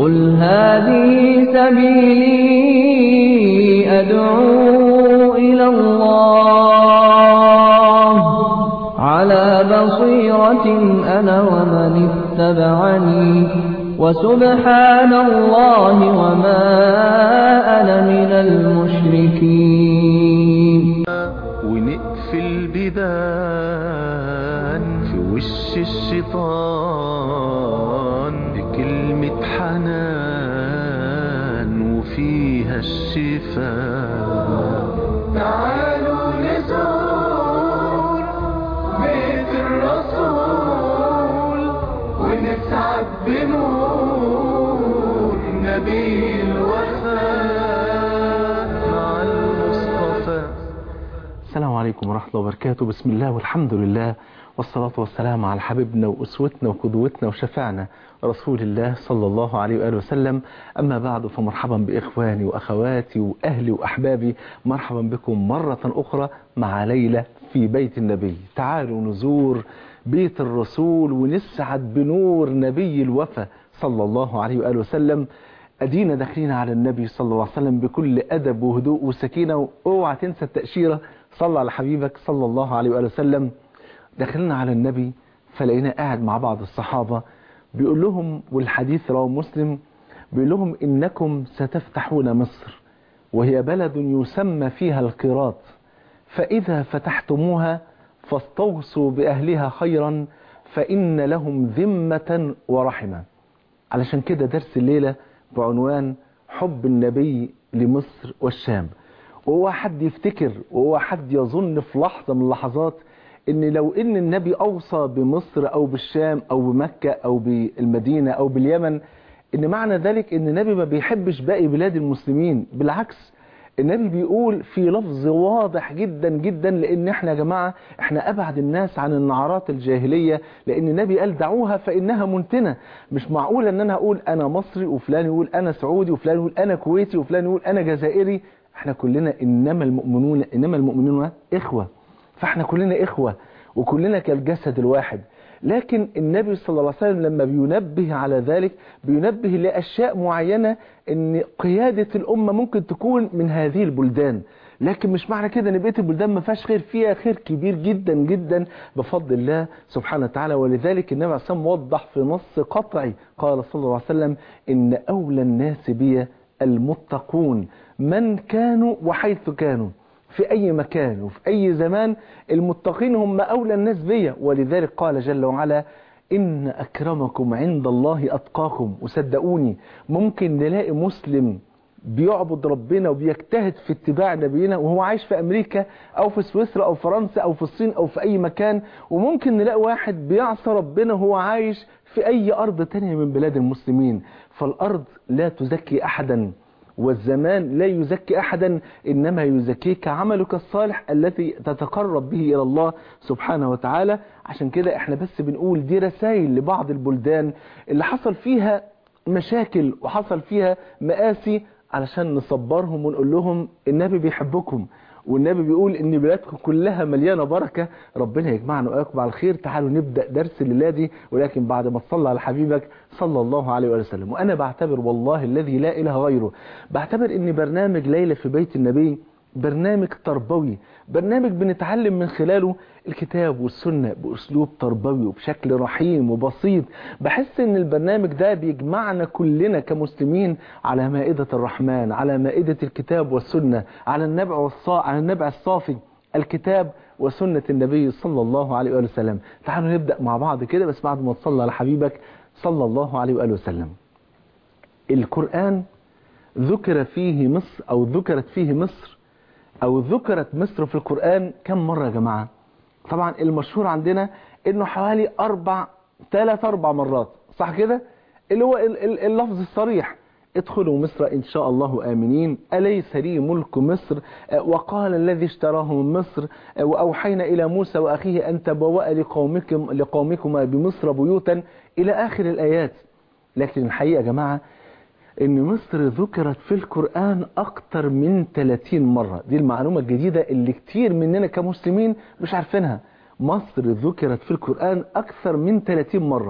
قل هذه سبيلي أدعو إلى الله على بصيرة أنا ومن اتبعني وسبحان الله وما أنا من المشركين ونقفل بيبان في وش الشيطان بكلمة حنان وفيها الشفاء تعالوا نزور بيت الرسول ونسعد بنور نبي الوفاء مع المصطفى السلام عليكم ورحمة الله وبركاته بسم الله والحمد لله والصلاة والسلام على حبيبنا وأسوتنا وقدوتنا وشفعنا رسول الله صلى الله عليه وآله وسلم أما بعد فمرحبا بإخواني وأخواتي وأهلي وأحبابي مرحبا بكم مرة أخرى مع ليلة في بيت النبي تعالوا نزور بيت الرسول ونسعد بنور نبي الوفا صلى الله عليه وآله وسلم أدينا داخلين على النبي صلى الله عليه وسلم بكل أدب وهدوء وسكينة واوعى تنسى التأشيرة صلى على حبيبك صلى الله عليه وآله وسلم داخلين على النبي فلقينا قاعد مع بعض الصحابة بيقول لهم والحديث رواه مسلم بيقول لهم إنكم ستفتحون مصر وهي بلد يسمى فيها القيراط فإذا فتحتموها فاستوصوا بأهلها خيرا فإن لهم ذمة ورحمة علشان كده درس الليلة بعنوان حب النبي لمصر والشام وهو حد يفتكر وهو حد يظن في لحظة من اللحظات ان لو ان النبي اوصى بمصر او بالشام او بمكة او بالمدينة او باليمن ان معنى ذلك ان النبي ما بيحبش باقي بلاد المسلمين بالعكس النبي بيقول في لفظ واضح جدا جدا لان احنا يا جماعة احنا ابعد الناس عن النعرات الجاهلية لان النبي قال دعوها فانها منتنة مش معقول ان انا اقول انا مصري وفلان يقول انا سعودي وفلان يقول انا كويتي وفلان يقول انا جزائري احنا كلنا انما المؤمنون انما المؤمنون اخوة فاحنا كلنا اخوة وكلنا كالجسد الواحد لكن النبي صلى الله عليه وسلم لما بينبه على ذلك بينبه لأشياء معينة ان قيادة الأمة ممكن تكون من هذه البلدان لكن مش معنى كده ان بقيه البلدان ما فيهاش خير فيها خير كبير جدا جدا بفضل الله سبحانه وتعالى ولذلك النبي عليه الصلاه والسلام وضح في نص قطعي قال صلى الله عليه وسلم ان اولى الناس بي المتقون من كانوا وحيث كانوا في أي مكان وفي أي زمان المتقين هم أولى الناس بيا ولذلك قال جل وعلا إن أكرمكم عند الله أتقاكم وصدقوني ممكن نلاقي مسلم بيعبد ربنا وبيجتهد في اتباع نبينا وهو عايش في أمريكا أو في سويسرا أو فرنسا أو في الصين أو في أي مكان وممكن نلاقي واحد بيعصى ربنا وهو عايش في أي أرض تانية من بلاد المسلمين فالأرض لا تزكي أحدا والزمان لا يزكي أحدا إنما يزكيك عملك الصالح الذي تتقرب به إلى الله سبحانه وتعالى عشان كده احنا بس بنقول دي رسائل لبعض البلدان اللي حصل فيها مشاكل وحصل فيها مآسي علشان نصبرهم ونقول لهم النبي بيحبكم والنبي بيقول ان بلادكم كلها مليانه بركه ربنا يجمعنا واياكم على الخير تعالوا نبدا درس الليله دي ولكن بعد ما تصلى على حبيبك صلى الله عليه وسلم وانا بعتبر والله الذي لا اله غيره بعتبر ان برنامج ليله في بيت النبي برنامج تربوي برنامج بنتعلم من خلاله الكتاب والسنة بأسلوب تربوي وبشكل رحيم وبسيط بحس ان البرنامج ده بيجمعنا كلنا كمسلمين على مائدة الرحمن على مائدة الكتاب والسنة على النبع والصا على النبع الصافي الكتاب وسنة النبي صلى الله عليه وآله وسلم تعالوا نبدأ مع بعض كده بس بعد ما تصلى على حبيبك صلى الله عليه وآله وسلم القرآن ذكر فيه مصر أو ذكرت فيه مصر أو ذكرت مصر في القرآن كم مرة يا جماعة طبعا المشهور عندنا انه حوالي اربع ثلاث اربع مرات صح كده اللي هو اللفظ الصريح ادخلوا مصر ان شاء الله امنين اليس لي ملك مصر وقال الذي اشتراه من مصر واوحينا الى موسى واخيه ان تبوأ لقومكم لقومكما بمصر بيوتا الى اخر الايات لكن الحقيقه يا جماعه ان مصر ذكرت في القرآن اكتر من 30 مرة دي المعلومة الجديدة اللي كتير مننا كمسلمين مش عارفينها مصر ذكرت في القرآن اكثر من 30 مرة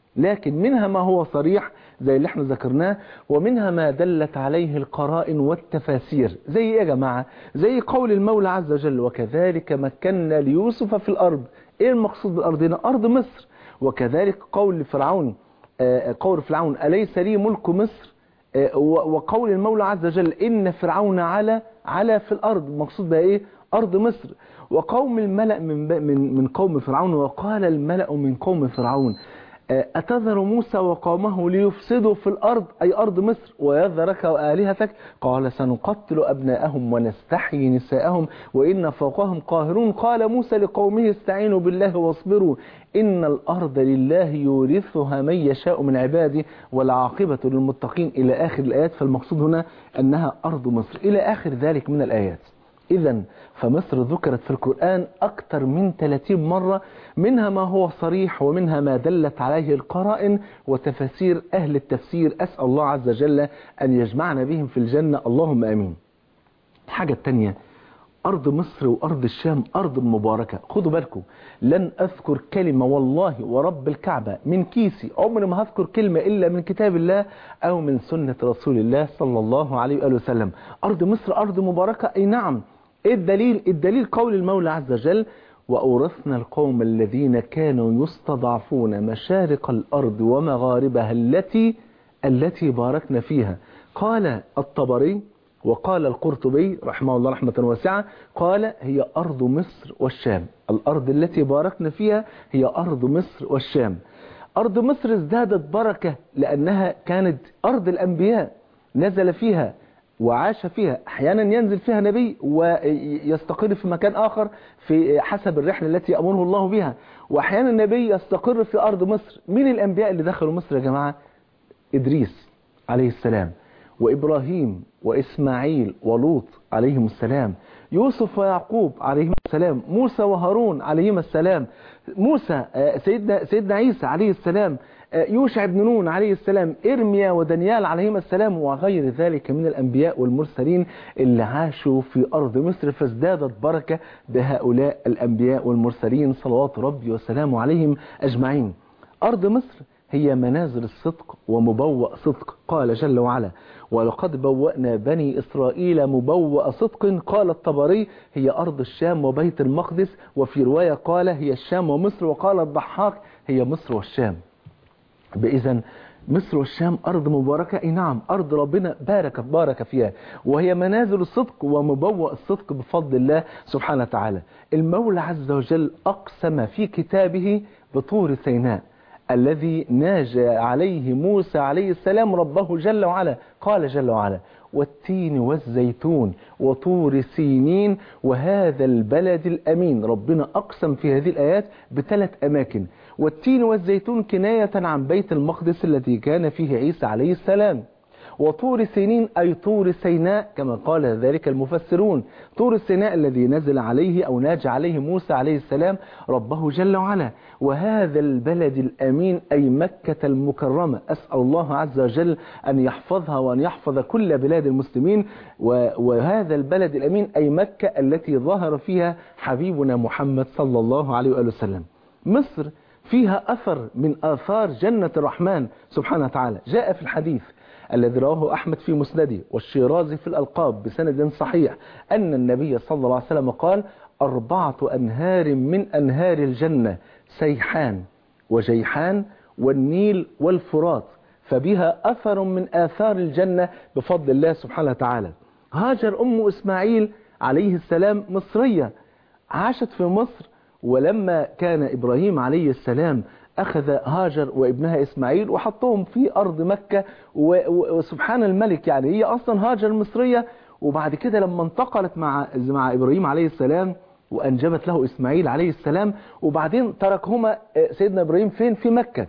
لكن منها ما هو صريح زي اللي احنا ذكرناه ومنها ما دلت عليه القرائن والتفاسير زي ايه يا جماعة زي قول المولى عز وجل وكذلك مكنا ليوسف في الأرض ايه المقصود بالأرض هنا أرض مصر وكذلك قول فرعون آه، قول فرعون أليس لي ملك مصر آه، و- وقول المولى عز وجل إن فرعون على على في الأرض المقصود بها إيه أرض مصر وقوم الملأ من ب- من من قوم فرعون وقال الملأ من قوم فرعون آه، أتذر موسى وقومه ليفسدوا في الأرض أي أرض مصر ويذرك وآلهتك قال سنقتل أبناءهم ونستحيي نساءهم وإن فوقهم قاهرون قال موسى لقومه استعينوا بالله واصبروا إن الأرض لله يورثها من يشاء من عباده والعاقبة للمتقين إلى آخر الآيات فالمقصود هنا أنها أرض مصر إلى آخر ذلك من الآيات إذا فمصر ذكرت في القرآن أكثر من 30 مرة منها ما هو صريح ومنها ما دلت عليه القرائن وتفاسير أهل التفسير أسأل الله عز وجل أن يجمعنا بهم في الجنة اللهم آمين الحاجة التانية أرض مصر وأرض الشام أرض مباركة خدوا بالكم لن أذكر كلمة والله ورب الكعبة من كيسي عمري ما هذكر كلمة إلا من كتاب الله أو من سنة رسول الله صلى الله عليه وآله وسلم أرض مصر أرض مباركة أي نعم إيه الدليل الدليل قول المولى عز وجل وأورثنا القوم الذين كانوا يستضعفون مشارق الأرض ومغاربها التي التي باركنا فيها قال الطبري وقال القرطبي رحمه الله رحمة واسعة قال هي أرض مصر والشام الأرض التي باركنا فيها هي أرض مصر والشام أرض مصر ازدادت بركة لأنها كانت أرض الأنبياء نزل فيها وعاش فيها احيانا ينزل فيها نبي ويستقر في مكان اخر في حسب الرحله التي امره الله بها واحيانا النبي يستقر في ارض مصر مين الانبياء اللي دخلوا مصر يا جماعه ادريس عليه السلام وابراهيم واسماعيل ولوط عليهم السلام يوسف ويعقوب عليهم السلام موسى وهارون عليهم السلام موسى آه، سيدنا سيدنا عيسى عليه السلام آه، يوشع بن نون عليه السلام إرميا ودانيال عليهم السلام وغير ذلك من الأنبياء والمرسلين اللي عاشوا في أرض مصر فازدادت بركة بهؤلاء الأنبياء والمرسلين صلوات ربي وسلامه عليهم أجمعين أرض مصر هي منازل الصدق ومبوأ صدق قال جل وعلا ولقد بوأنا بني إسرائيل مبوأ صدق قال الطبري هي أرض الشام وبيت المقدس وفي رواية قال هي الشام ومصر وقال الضحاك هي مصر والشام بإذن مصر والشام أرض مباركة أي نعم أرض ربنا بارك بارك فيها وهي منازل الصدق ومبوأ الصدق بفضل الله سبحانه وتعالى المولى عز وجل أقسم في كتابه بطور سيناء الذي ناجى عليه موسى عليه السلام ربه جل وعلا قال جل وعلا والتين والزيتون وطور سينين وهذا البلد الأمين ربنا أقسم في هذه الآيات بثلاث أماكن والتين والزيتون كناية عن بيت المقدس الذي كان فيه عيسى عليه السلام وطور سينين أي طور سيناء كما قال ذلك المفسرون طور سيناء الذي نزل عليه أو ناج عليه موسى عليه السلام ربه جل وعلا وهذا البلد الأمين أي مكة المكرمة أسأل الله عز وجل أن يحفظها وأن يحفظ كل بلاد المسلمين و- وهذا البلد الأمين أي مكة التي ظهر فيها حبيبنا محمد صلى الله عليه وآله وسلم مصر فيها أثر من آثار جنة الرحمن سبحانه وتعالى جاء في الحديث الذي رواه أحمد في مسنده والشيرازي في الألقاب بسند صحيح أن النبي صلى الله عليه وسلم قال أربعة أنهار من أنهار الجنة سيحان وجيحان والنيل والفرات فبها أثر من آثار الجنة بفضل الله سبحانه وتعالى هاجر أم إسماعيل عليه السلام مصرية عاشت في مصر ولما كان إبراهيم عليه السلام أخذ هاجر وابنها إسماعيل وحطهم في أرض مكة و- و- وسبحان الملك يعني هي أصلا هاجر مصرية وبعد كده لما انتقلت مع مع إبراهيم عليه السلام وأنجبت له إسماعيل عليه السلام وبعدين تركهما آه، سيدنا إبراهيم فين في مكة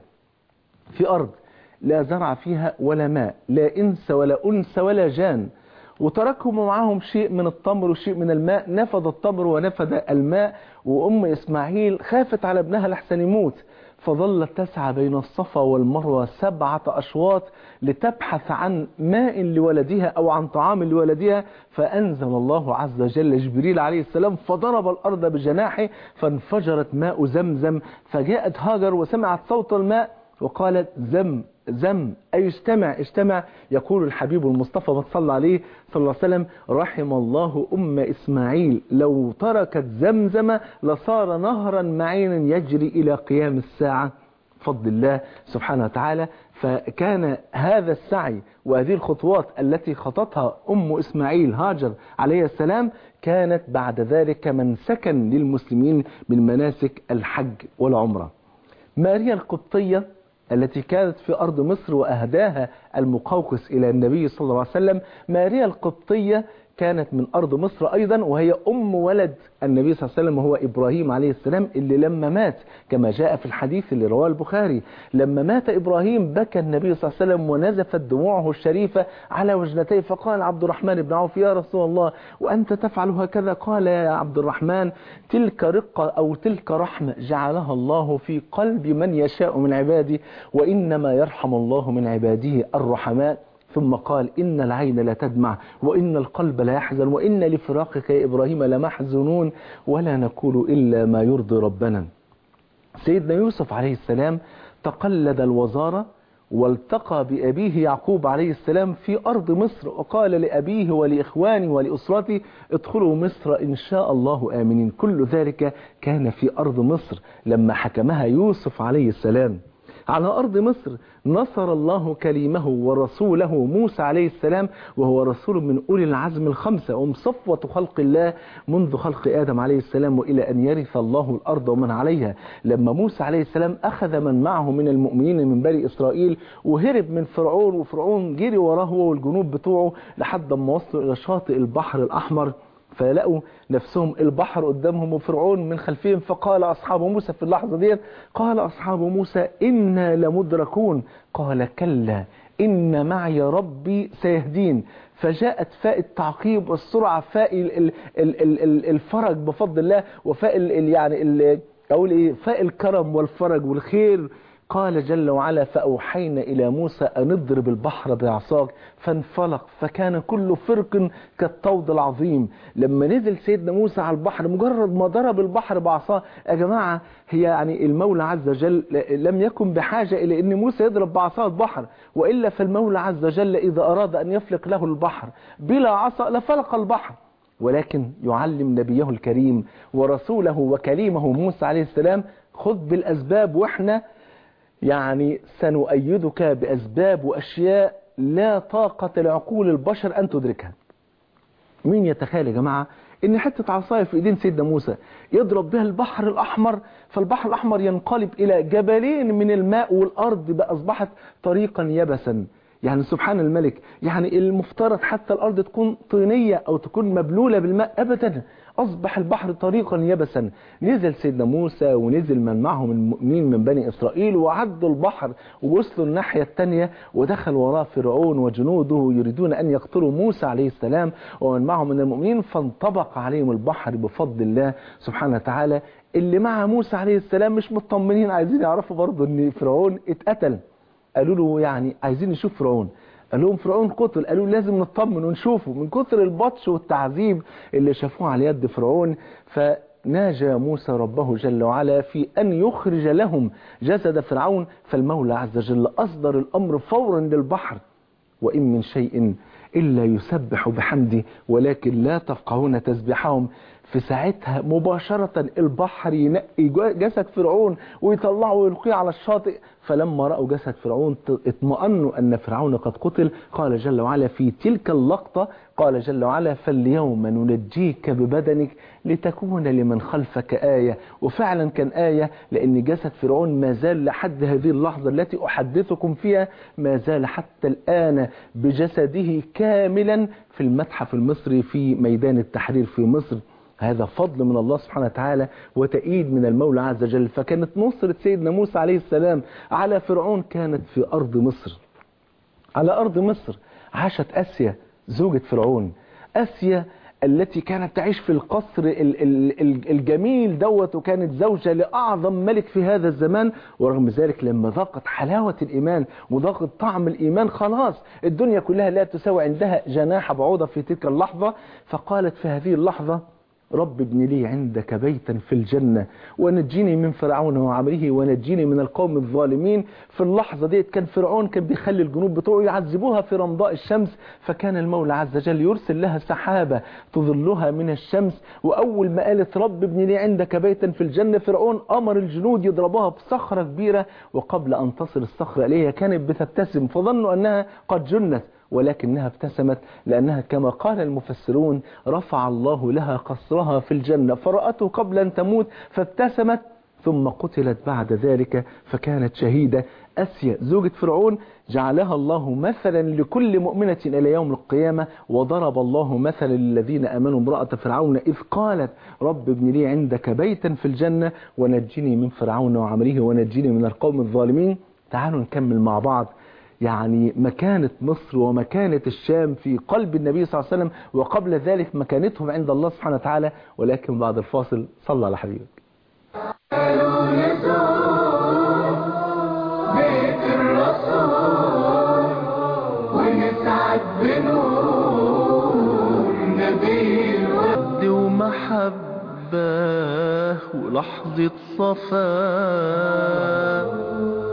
في أرض لا زرع فيها ولا ماء لا إنس ولا أنس ولا جان وتركهم معهم شيء من التمر وشيء من الماء نفد التمر ونفد الماء وأم إسماعيل خافت على ابنها لحسن يموت فظلت تسعى بين الصفا والمروة سبعة أشواط لتبحث عن ماء لولدها أو عن طعام لولدها فأنزل الله عز وجل جبريل عليه السلام فضرب الأرض بجناحه فانفجرت ماء زمزم فجاءت هاجر وسمعت صوت الماء وقالت زم زم أي اجتمع اجتمع يقول الحبيب المصطفى ما صلى عليه صلى الله عليه وسلم رحم الله أم إسماعيل لو تركت زمزم لصار نهرا معين يجري إلى قيام الساعة بفضل الله سبحانه وتعالى فكان هذا السعي وهذه الخطوات التي خطتها أم إسماعيل هاجر عليه السلام كانت بعد ذلك منسكا للمسلمين من مناسك الحج والعمرة ماريا القبطية التي كانت في أرض مصر وأهداها المقوقس إلى النبي صلى الله عليه وسلم ماريا القبطية كانت من أرض مصر أيضا وهي أم ولد النبي صلى الله عليه وسلم وهو إبراهيم عليه السلام اللي لما مات كما جاء في الحديث اللي رواه البخاري لما مات إبراهيم بكى النبي صلى الله عليه وسلم ونزفت دموعه الشريفة على وجنتيه فقال عبد الرحمن بن عوف يا رسول الله وأنت تفعل هكذا قال يا عبد الرحمن تلك رقة أو تلك رحمة جعلها الله في قلب من يشاء من عباده وإنما يرحم الله من عباده الرحماء ثم قال إن العين لا تدمع وإن القلب لا يحزن وإن لفراقك يا إبراهيم لمحزنون ولا نقول إلا ما يرضي ربنا سيدنا يوسف عليه السلام تقلد الوزارة والتقى بأبيه يعقوب عليه السلام في أرض مصر وقال لأبيه ولإخواني ولأسرتي ادخلوا مصر إن شاء الله آمنين كل ذلك كان في أرض مصر لما حكمها يوسف عليه السلام على أرض مصر نصر الله كليمه ورسوله موسى عليه السلام وهو رسول من أولي العزم الخمسة وهم صفوة خلق الله منذ خلق آدم عليه السلام وإلى أن يرث الله الأرض ومن عليها لما موسى عليه السلام أخذ من معه من المؤمنين من بني إسرائيل وهرب من فرعون وفرعون جري وراه هو والجنوب بتوعه لحد ما وصلوا إلى شاطئ البحر الأحمر فلقوا نفسهم البحر قدامهم وفرعون من خلفهم فقال أصحاب موسى في اللحظة دي قال أصحاب موسى إنا لمدركون قال كلا إن معي ربي سيهدين فجاءت فاء التعقيب والسرعة فاء ال- ال- ال- ال- ال- الفرج بفضل الله وفاء ال- ال- يعني ال- أقول إيه فاء الكرم والفرج والخير قال جل وعلا فأوحينا إلى موسى أن اضرب البحر بعصاك فانفلق فكان كل فرق كالطود العظيم لما نزل سيدنا موسى على البحر مجرد ما ضرب البحر بعصاه يا جماعة هي يعني المولى عز وجل لم يكن بحاجة إلى أن موسى يضرب بعصاه البحر وإلا فالمولى عز وجل إذا أراد أن يفلق له البحر بلا عصا لفلق البحر ولكن يعلم نبيه الكريم ورسوله وكليمه موسى عليه السلام خذ بالأسباب وإحنا يعني سنؤيدك بأسباب وأشياء لا طاقة لعقول البشر أن تدركها مين يتخيل يا جماعة ان حتة عصاية في ايدين سيدنا موسى يضرب بها البحر الاحمر فالبحر الاحمر ينقلب الى جبلين من الماء والارض بقى اصبحت طريقا يبسا يعني سبحان الملك يعني المفترض حتى الارض تكون طينية او تكون مبلولة بالماء ابدا اصبح البحر طريقا يبسا نزل سيدنا موسى ونزل من معه من المؤمنين من بني اسرائيل وعدوا البحر ووصلوا الناحية التانية ودخل وراه فرعون وجنوده يريدون ان يقتلوا موسى عليه السلام ومن معه من المؤمنين فانطبق عليهم البحر بفضل الله سبحانه وتعالى اللي مع موسى عليه السلام مش مطمنين عايزين يعرفوا برضه ان فرعون اتقتل قالوا له يعني عايزين نشوف فرعون قال لهم فرعون قتل قالوا لازم نطمن ونشوفه من كتر البطش والتعذيب اللي شافوه على يد فرعون فناجى موسى ربه جل وعلا في أن يخرج لهم جسد فرعون فالمولى عز وجل أصدر الأمر فورا للبحر وإن من شيء إلا يسبح بحمده ولكن لا تفقهون تسبيحهم في ساعتها مباشرة البحر ينقي جسد فرعون ويطلعه ويلقيه على الشاطئ فلما رأوا جسد فرعون اطمأنوا أن فرعون قد قتل قال جل وعلا في تلك اللقطة قال جل وعلا فاليوم ننجيك ببدنك لتكون لمن خلفك آية وفعلا كان آية لأن جسد فرعون ما زال لحد هذه اللحظة التي أحدثكم فيها ما زال حتى الآن بجسده كاملا في المتحف المصري في ميدان التحرير في مصر هذا فضل من الله سبحانه وتعالى وتأييد من المولى عز وجل فكانت نصرة سيدنا موسى عليه السلام على فرعون كانت في أرض مصر على أرض مصر عاشت أسيا زوجة فرعون أسيا التي كانت تعيش في القصر ال- ال- ال- الجميل دوت وكانت زوجة لأعظم ملك في هذا الزمان ورغم ذلك لما ذاقت حلاوة الإيمان وذاقت طعم الإيمان خلاص الدنيا كلها لا تساوي عندها جناح بعوضة في تلك اللحظة فقالت في هذه اللحظة رب ابن لي عندك بيتا في الجنة ونجيني من فرعون وعمله ونجيني من القوم الظالمين في اللحظة ديت كان فرعون كان بيخلي الجنود بتوعه يعذبوها في رمضاء الشمس فكان المولى عز وجل يرسل لها سحابة تظلها من الشمس وأول ما قالت رب ابن لي عندك بيتا في الجنة فرعون أمر الجنود يضربوها بصخرة كبيرة وقبل أن تصل الصخرة إليها كانت بتبتسم فظنوا أنها قد جنت ولكنها ابتسمت لأنها كما قال المفسرون رفع الله لها قصرها في الجنة فرأته قبل أن تموت فابتسمت ثم قتلت بعد ذلك فكانت شهيدة أسيا زوجة فرعون جعلها الله مثلا لكل مؤمنة إلى يوم القيامة وضرب الله مثلا للذين أمنوا امرأة فرعون إذ قالت رب ابن لي عندك بيتا في الجنة ونجني من فرعون وعمله ونجني من القوم الظالمين تعالوا نكمل مع بعض يعني مكانة مصر ومكانة الشام في قلب النبي صلى الله عليه وسلم وقبل ذلك مكانتهم عند الله سبحانه وتعالى ولكن بعد الفاصل صلى على حبيبك بيت الرسول ونسعد بنور نبي ود ومحبة ولحظة صفاء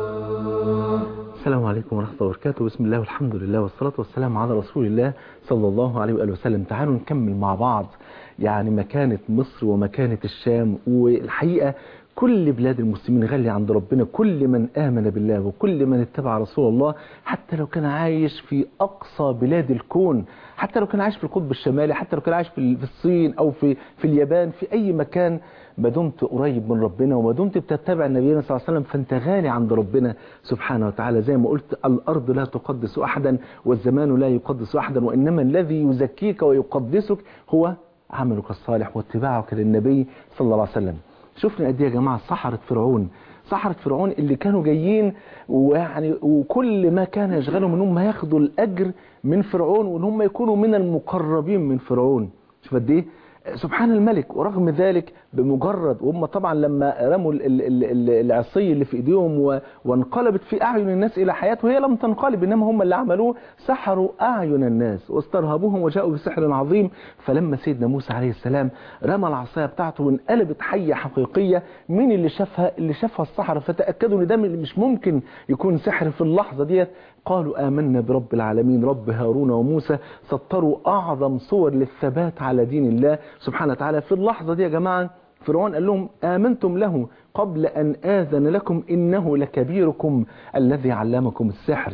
السلام عليكم ورحمة الله وبركاته بسم الله والحمد لله والصلاة والسلام على رسول الله صلى الله عليه وآله وسلم تعالوا نكمل مع بعض يعني مكانة مصر ومكانة الشام والحقيقة كل بلاد المسلمين غالية عند ربنا كل من آمن بالله وكل من اتبع رسول الله حتى لو كان عايش في أقصى بلاد الكون حتى لو كان عايش في القطب الشمالي حتى لو كان عايش في في الصين أو في في اليابان في أي مكان ما دمت قريب من ربنا وما دمت بتتبع النبي صلى الله عليه وسلم فانت غالي عند ربنا سبحانه وتعالى زي ما قلت الأرض لا تقدس أحدا والزمان لا يقدس أحدا وإنما الذي يزكيك ويقدسك هو عملك الصالح واتباعك للنبي صلى الله عليه وسلم شفنا قد ايه يا جماعه سحرة فرعون سحرة فرعون اللي كانوا جايين ويعني وكل ما كان يشغلهم ان هم ياخدوا الاجر من فرعون وان هم يكونوا من المقربين من فرعون شوف قد ايه سبحان الملك ورغم ذلك بمجرد وهم طبعا لما رموا ال- ال- ال- ال- العصي اللي في ايديهم و- وانقلبت في اعين الناس الى حياته وهي لم تنقلب انما هم اللي عملوه سحروا اعين الناس واسترهبوهم وجاءوا بسحر عظيم فلما سيدنا موسى عليه السلام رمى العصايه بتاعته وانقلبت حيه حقيقيه مين اللي شافها اللي شافها السحره فتاكدوا ان ده مش ممكن يكون سحر في اللحظه ديت قالوا آمنا برب العالمين رب هارون وموسى سطروا أعظم صور للثبات على دين الله سبحانه وتعالى في اللحظة دي يا جماعة فرعون قال لهم آمنتم له قبل أن آذن لكم إنه لكبيركم الذي علمكم السحر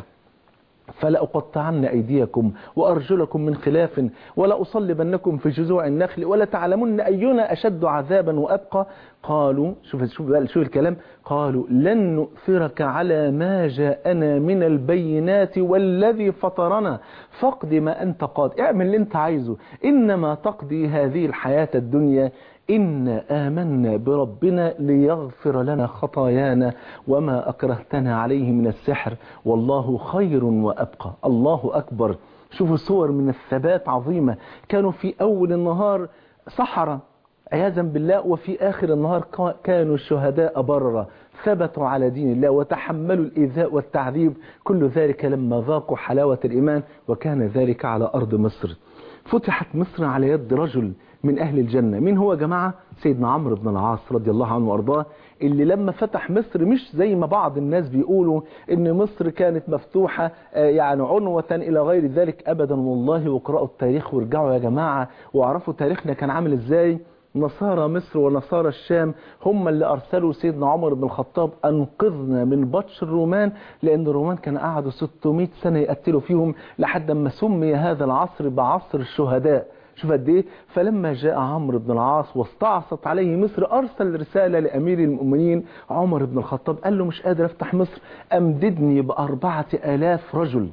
فلأقطعن أيديكم وأرجلكم من خلاف ولأصلبنكم في جذوع النخل ولتعلمن أينا أشد عذابا وأبقى قالوا شوف شوف بقى شوف الكلام قالوا لن نؤثرك على ما جاءنا من البينات والذي فطرنا فاقض ما أنت قاض اعمل اللي أنت عايزه إنما تقضي هذه الحياة الدنيا إنا آمنا بربنا ليغفر لنا خطايانا وما أكرهتنا عليه من السحر والله خير وأبقى الله أكبر شوفوا صور من الثبات عظيمة كانوا في أول النهار سحرة عياذا بالله وفي آخر النهار كانوا شهداء بررة ثبتوا على دين الله وتحملوا الإيذاء والتعذيب كل ذلك لما ذاقوا حلاوة الإيمان وكان ذلك على أرض مصر فتحت مصر على يد رجل من أهل الجنة مين هو يا جماعة سيدنا عمرو بن العاص رضي الله عنه وأرضاه اللي لما فتح مصر مش زي ما بعض الناس بيقولوا ان مصر كانت مفتوحة يعني عنوة الى غير ذلك ابدا والله واقرأوا التاريخ وارجعوا يا جماعة واعرفوا تاريخنا كان عامل ازاي نصارى مصر ونصارى الشام هم اللي أرسلوا سيدنا عمر بن الخطاب أنقذنا من بطش الرومان لأن الرومان كانوا قعدوا 600 سنة يقتلوا فيهم لحد ما سمي هذا العصر بعصر الشهداء شوف قد ايه فلما جاء عمرو بن العاص واستعصت عليه مصر ارسل رساله لامير المؤمنين عمر بن الخطاب قال له مش قادر افتح مصر امددني باربعه الاف رجل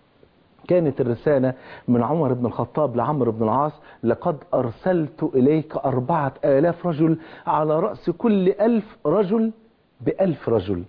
كانت الرسالة من عمر بن الخطاب لعمرو بن العاص لقد أرسلت إليك أربعة آلاف رجل على رأس كل ألف رجل بألف رجل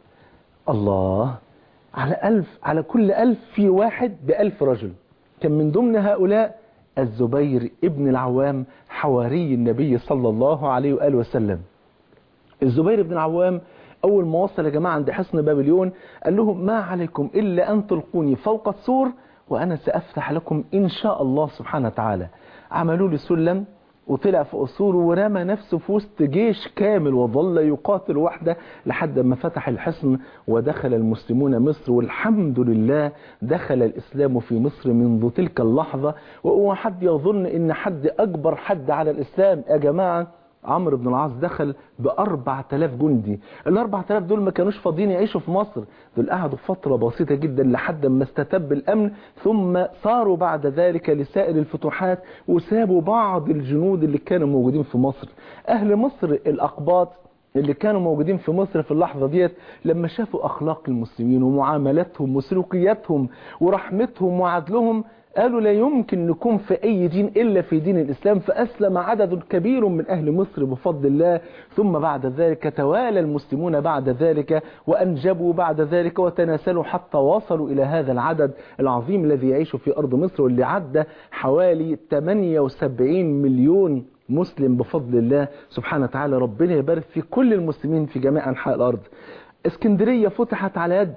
الله على ألف على كل ألف في واحد بألف رجل كان من ضمن هؤلاء الزبير ابن العوام حواري النبي صلى الله عليه وآله وسلم الزبير بن العوام أول ما وصل يا جماعة عند حصن بابليون قال لهم ما عليكم إلا أن تلقوني فوق السور وأنا سأفتح لكم إن شاء الله سبحانه وتعالى عملوا لي سلم وطلع في أصوله ورمى نفسه في وسط جيش كامل وظل يقاتل وحده لحد ما فتح الحصن ودخل المسلمون مصر والحمد لله دخل الإسلام في مصر منذ تلك اللحظة وهو حد يظن إن حد أكبر حد على الإسلام يا جماعة عمرو بن العاص دخل ب 4000 جندي ال 4000 دول ما كانوش فاضيين يعيشوا في مصر دول قعدوا فترة بسيطة جدا لحد ما استتب الأمن ثم صاروا بعد ذلك لسائر الفتوحات وسابوا بعض الجنود اللي كانوا موجودين في مصر أهل مصر الأقباط اللي كانوا موجودين في مصر في اللحظة ديت لما شافوا أخلاق المسلمين ومعاملاتهم وسلوكياتهم ورحمتهم وعدلهم قالوا لا يمكن نكون في أي دين إلا في دين الإسلام فأسلم عدد كبير من أهل مصر بفضل الله ثم بعد ذلك توالى المسلمون بعد ذلك وأنجبوا بعد ذلك وتناسلوا حتى وصلوا إلى هذا العدد العظيم الذي يعيش في أرض مصر واللي عدى حوالي 78 مليون مسلم بفضل الله سبحانه وتعالى ربنا يبارك في كل المسلمين في جميع أنحاء الأرض اسكندرية فتحت على يد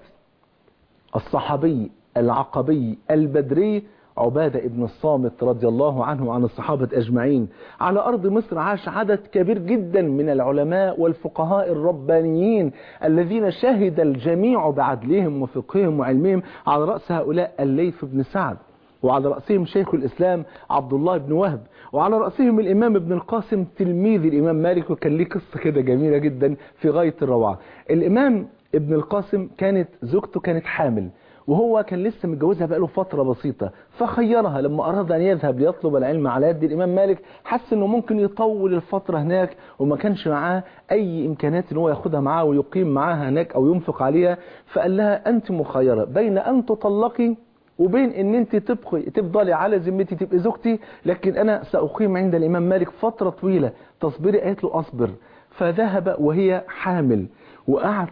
الصحابي العقبي البدري عبادة ابن الصامت رضي الله عنه وعن الصحابة أجمعين على أرض مصر عاش عدد كبير جدا من العلماء والفقهاء الربانيين الذين شهد الجميع بعدلهم وفقههم وعلمهم على رأس هؤلاء الليث بن سعد وعلى رأسهم شيخ الإسلام عبد الله بن وهب وعلى رأسهم الإمام ابن القاسم تلميذ الإمام مالك وكان ليه قصة كده جميلة جدا في غاية الروعة الإمام ابن القاسم كانت زوجته كانت حامل وهو كان لسه متجوزها بقاله فترة بسيطة فخيرها لما أراد أن يذهب ليطلب العلم على يد الإمام مالك حس أنه ممكن يطول الفترة هناك وما كانش معاه أي إمكانات أنه ياخدها معاه ويقيم معاها هناك أو ينفق عليها فقال لها أنت مخيرة بين أن تطلقي وبين ان انت تبقي تفضلي على ذمتي تبقي زوجتي لكن انا ساقيم عند الامام مالك فترة طويلة تصبري قالت له اصبر فذهب وهي حامل وقعد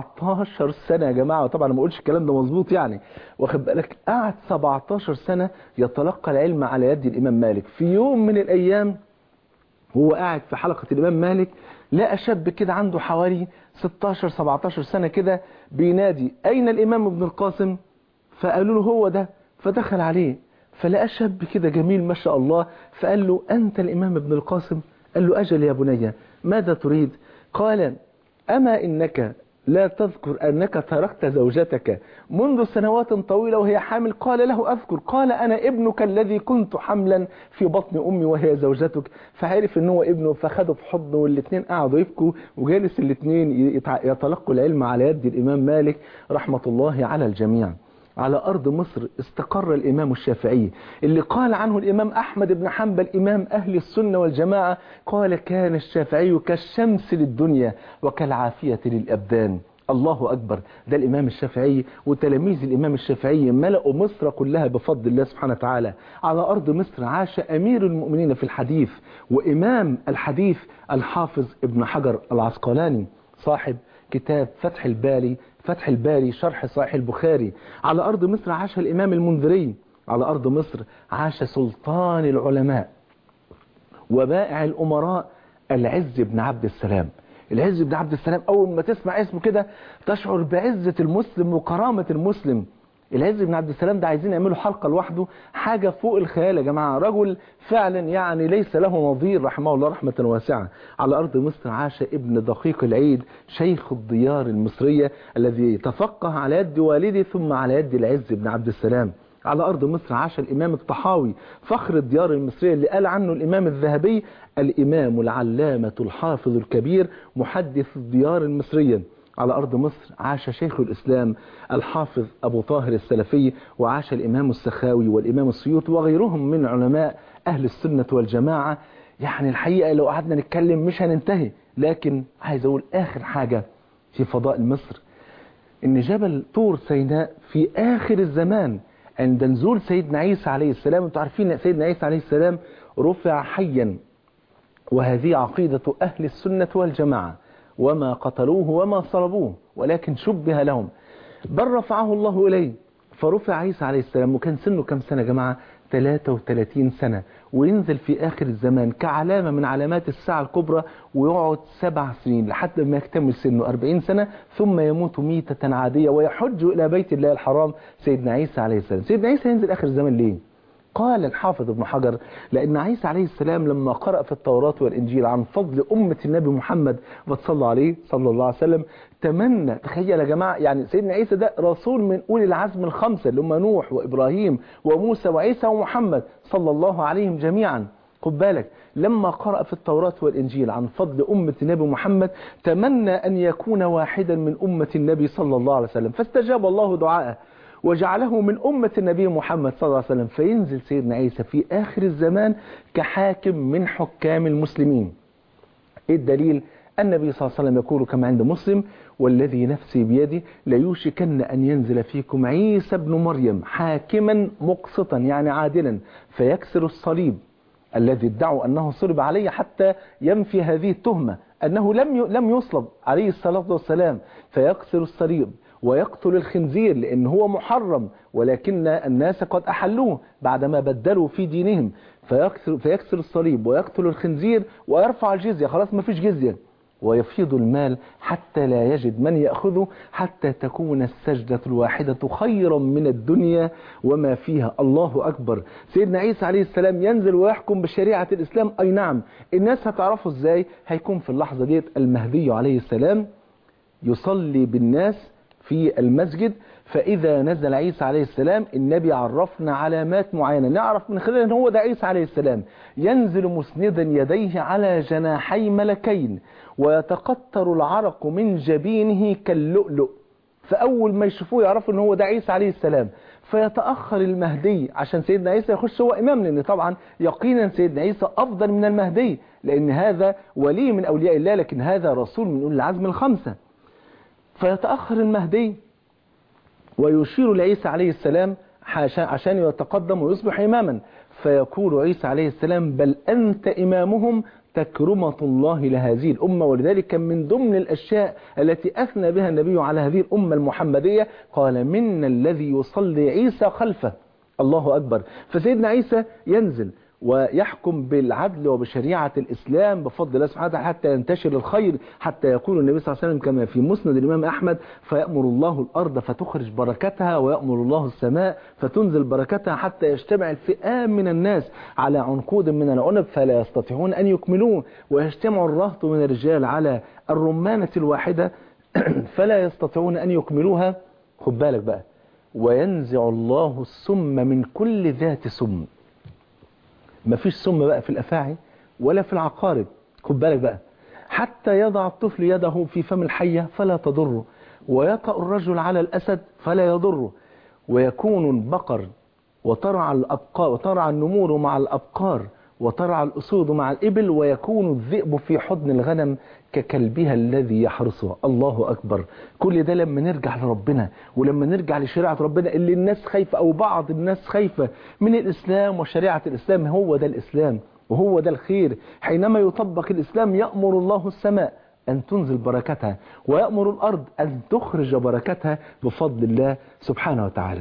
17 سنة يا جماعة وطبعا ما اقولش الكلام ده مظبوط يعني واخد بالك قعد 17 سنة يتلقى العلم على يد الامام مالك في يوم من الايام هو قاعد في حلقة الامام مالك لقى شاب كده عنده حوالي 16 17 سنة كده بينادي اين الامام ابن القاسم فقالوا له هو ده فدخل عليه فلقى شاب كده جميل ما شاء الله فقال له أنت الإمام ابن القاسم قال له أجل يا بني ماذا تريد قال أما إنك لا تذكر أنك تركت زوجتك منذ سنوات طويلة وهي حامل قال له أذكر قال أنا ابنك الذي كنت حملا في بطن أمي وهي زوجتك فعرف أنه ابنه فخده في حضنه والاثنين قعدوا يبكوا وجالس الاثنين يتلقوا العلم على يد الإمام مالك رحمة الله على الجميع على أرض مصر استقر الإمام الشافعي اللي قال عنه الإمام أحمد بن حنبل إمام أهل السنة والجماعة قال كان الشافعي كالشمس للدنيا وكالعافية للأبدان الله أكبر ده الإمام الشافعي وتلاميذ الإمام الشافعي ملأوا مصر كلها بفضل الله سبحانه وتعالى على أرض مصر عاش أمير المؤمنين في الحديث وإمام الحديث الحافظ ابن حجر العسقلاني صاحب كتاب فتح الباري فتح الباري شرح صحيح البخاري على أرض مصر عاش الإمام المنذري على أرض مصر عاش سلطان العلماء وبائع الأمراء العز بن عبد السلام العز بن عبد السلام أول ما تسمع اسمه كده تشعر بعزة المسلم وكرامة المسلم العز بن عبد السلام ده عايزين يعملوا حلقة لوحده حاجة فوق الخيال يا جماعة رجل فعلا يعني ليس له نظير رحمه الله رحمة واسعة على أرض مصر عاش ابن دقيق العيد شيخ الديار المصرية الذي تفقه على يد والده ثم على يد العز بن عبد السلام على أرض مصر عاش الإمام الطحاوي فخر الديار المصرية اللي قال عنه الإمام الذهبي الإمام العلامة الحافظ الكبير محدث الديار المصرية على أرض مصر عاش شيخ الإسلام الحافظ أبو طاهر السلفي وعاش الإمام السخاوي والإمام السيوطي وغيرهم من علماء أهل السنة والجماعة يعني الحقيقة لو قعدنا نتكلم مش هننتهي لكن عايز أقول آخر حاجة في فضاء مصر إن جبل طور سيناء في آخر الزمان عند نزول سيدنا عيسى عليه السلام انتوا عارفين ان سيدنا عيسى عليه السلام رفع حيا وهذه عقيدة أهل السنة والجماعة وما قتلوه وما صلبوه ولكن شبه لهم بل رفعه الله إليه فرفع عيسى عليه السلام وكان سنه كم سنة يا جماعة 33 سنة وينزل في آخر الزمان كعلامة من علامات الساعة الكبرى ويقعد سبع سنين لحد ما يكتمل سنه 40 سنة ثم يموت ميتة عادية ويحج إلى بيت الله الحرام سيدنا عيسى عليه السلام سيدنا عيسى ينزل آخر الزمان ليه؟ قال الحافظ ابن حجر لأن عيسى عليه السلام لما قرأ في التوراة والإنجيل عن فضل أمة النبي محمد وتصلى عليه صلى الله عليه وسلم تمنى تخيل يا جماعة يعني سيدنا عيسى ده رسول من أولي العزم الخمسة اللي هم نوح وإبراهيم وموسى وعيسى ومحمد صلى الله عليهم جميعا خد بالك لما قرأ في التوراة والإنجيل عن فضل أمة النبي محمد تمنى أن يكون واحدا من أمة النبي صلى الله عليه وسلم فاستجاب الله دعاءه وجعله من أمة النبي محمد صلى الله عليه وسلم فينزل سيدنا عيسى في آخر الزمان كحاكم من حكام المسلمين إيه الدليل النبي صلى الله عليه وسلم يقول كما عند مسلم والذي نفسي بيده ليوشكن أن ينزل فيكم عيسى بن مريم حاكما مقسطا يعني عادلا فيكسر الصليب الذي ادعوا أنه صلب عليه حتى ينفي هذه التهمة أنه لم لم يصلب عليه الصلاة والسلام فيكسر الصليب ويقتل الخنزير لأن هو محرم ولكن الناس قد أحلوه بعدما بدلوا في دينهم فيكسر, فيكسر الصليب ويقتل الخنزير ويرفع الجزية خلاص ما فيش جزية ويفيض المال حتى لا يجد من يأخذه حتى تكون السجدة الواحدة خيرا من الدنيا وما فيها الله أكبر سيدنا عيسى عليه السلام ينزل ويحكم بشريعة الإسلام أي نعم الناس هتعرفوا إزاي هيكون في اللحظة ديت المهدي عليه السلام يصلي بالناس في المسجد فإذا نزل عيسى عليه السلام النبي عرفنا علامات معينة نعرف من خلال ان هو ده عيسى عليه السلام ينزل مسندا يديه على جناحي ملكين ويتقطر العرق من جبينه كاللؤلؤ فأول ما يشوفوه يعرفوا ان هو ده عيسى عليه السلام فيتأخر المهدي عشان سيدنا عيسى يخش هو إمام لأن طبعا يقينا سيدنا عيسى أفضل من المهدي لأن هذا ولي من أولياء الله لكن هذا رسول من أولي العزم الخمسة فيتأخر المهدي ويشير لعيسى عليه السلام عشان يتقدم ويصبح إماما فيقول عيسى عليه السلام بل أنت إمامهم تكرمة الله لهذه الأمة ولذلك كان من ضمن الأشياء التي أثنى بها النبي على هذه الأمة المحمدية قال منا الذي يصلي عيسى خلفه الله أكبر فسيدنا عيسى ينزل ويحكم بالعدل وبشريعة الإسلام بفضل الله سبحانه وتعالى حتى ينتشر الخير حتى يقول النبي صلى الله عليه وسلم كما في مسند الإمام أحمد فيأمر الله الأرض فتخرج بركتها ويأمر الله السماء فتنزل بركتها حتى يجتمع الفئام من الناس على عنقود من العنب فلا يستطيعون أن يكملوه ويجتمع الرهط من الرجال على الرمانة الواحدة فلا يستطيعون أن يكملوها خد بالك بقى وينزع الله السم من كل ذات سم مفيش سم بقى في الأفاعي ولا في العقارب خد بالك بقى حتى يضع الطفل يده في فم الحية فلا تضره ويطأ الرجل على الأسد فلا يضره ويكون البقر وترعى الأبقار وترعى النمور مع الأبقار وترعى الأسود مع الإبل ويكون الذئب في حضن الغنم ككلبها الذي يحرسها الله أكبر كل ده لما نرجع لربنا ولما نرجع لشريعة ربنا اللي الناس خايفة أو بعض الناس خايفة من الإسلام وشريعة الإسلام هو ده الإسلام وهو ده الخير حينما يطبق الإسلام يأمر الله السماء أن تنزل بركتها ويأمر الأرض أن تخرج بركتها بفضل الله سبحانه وتعالى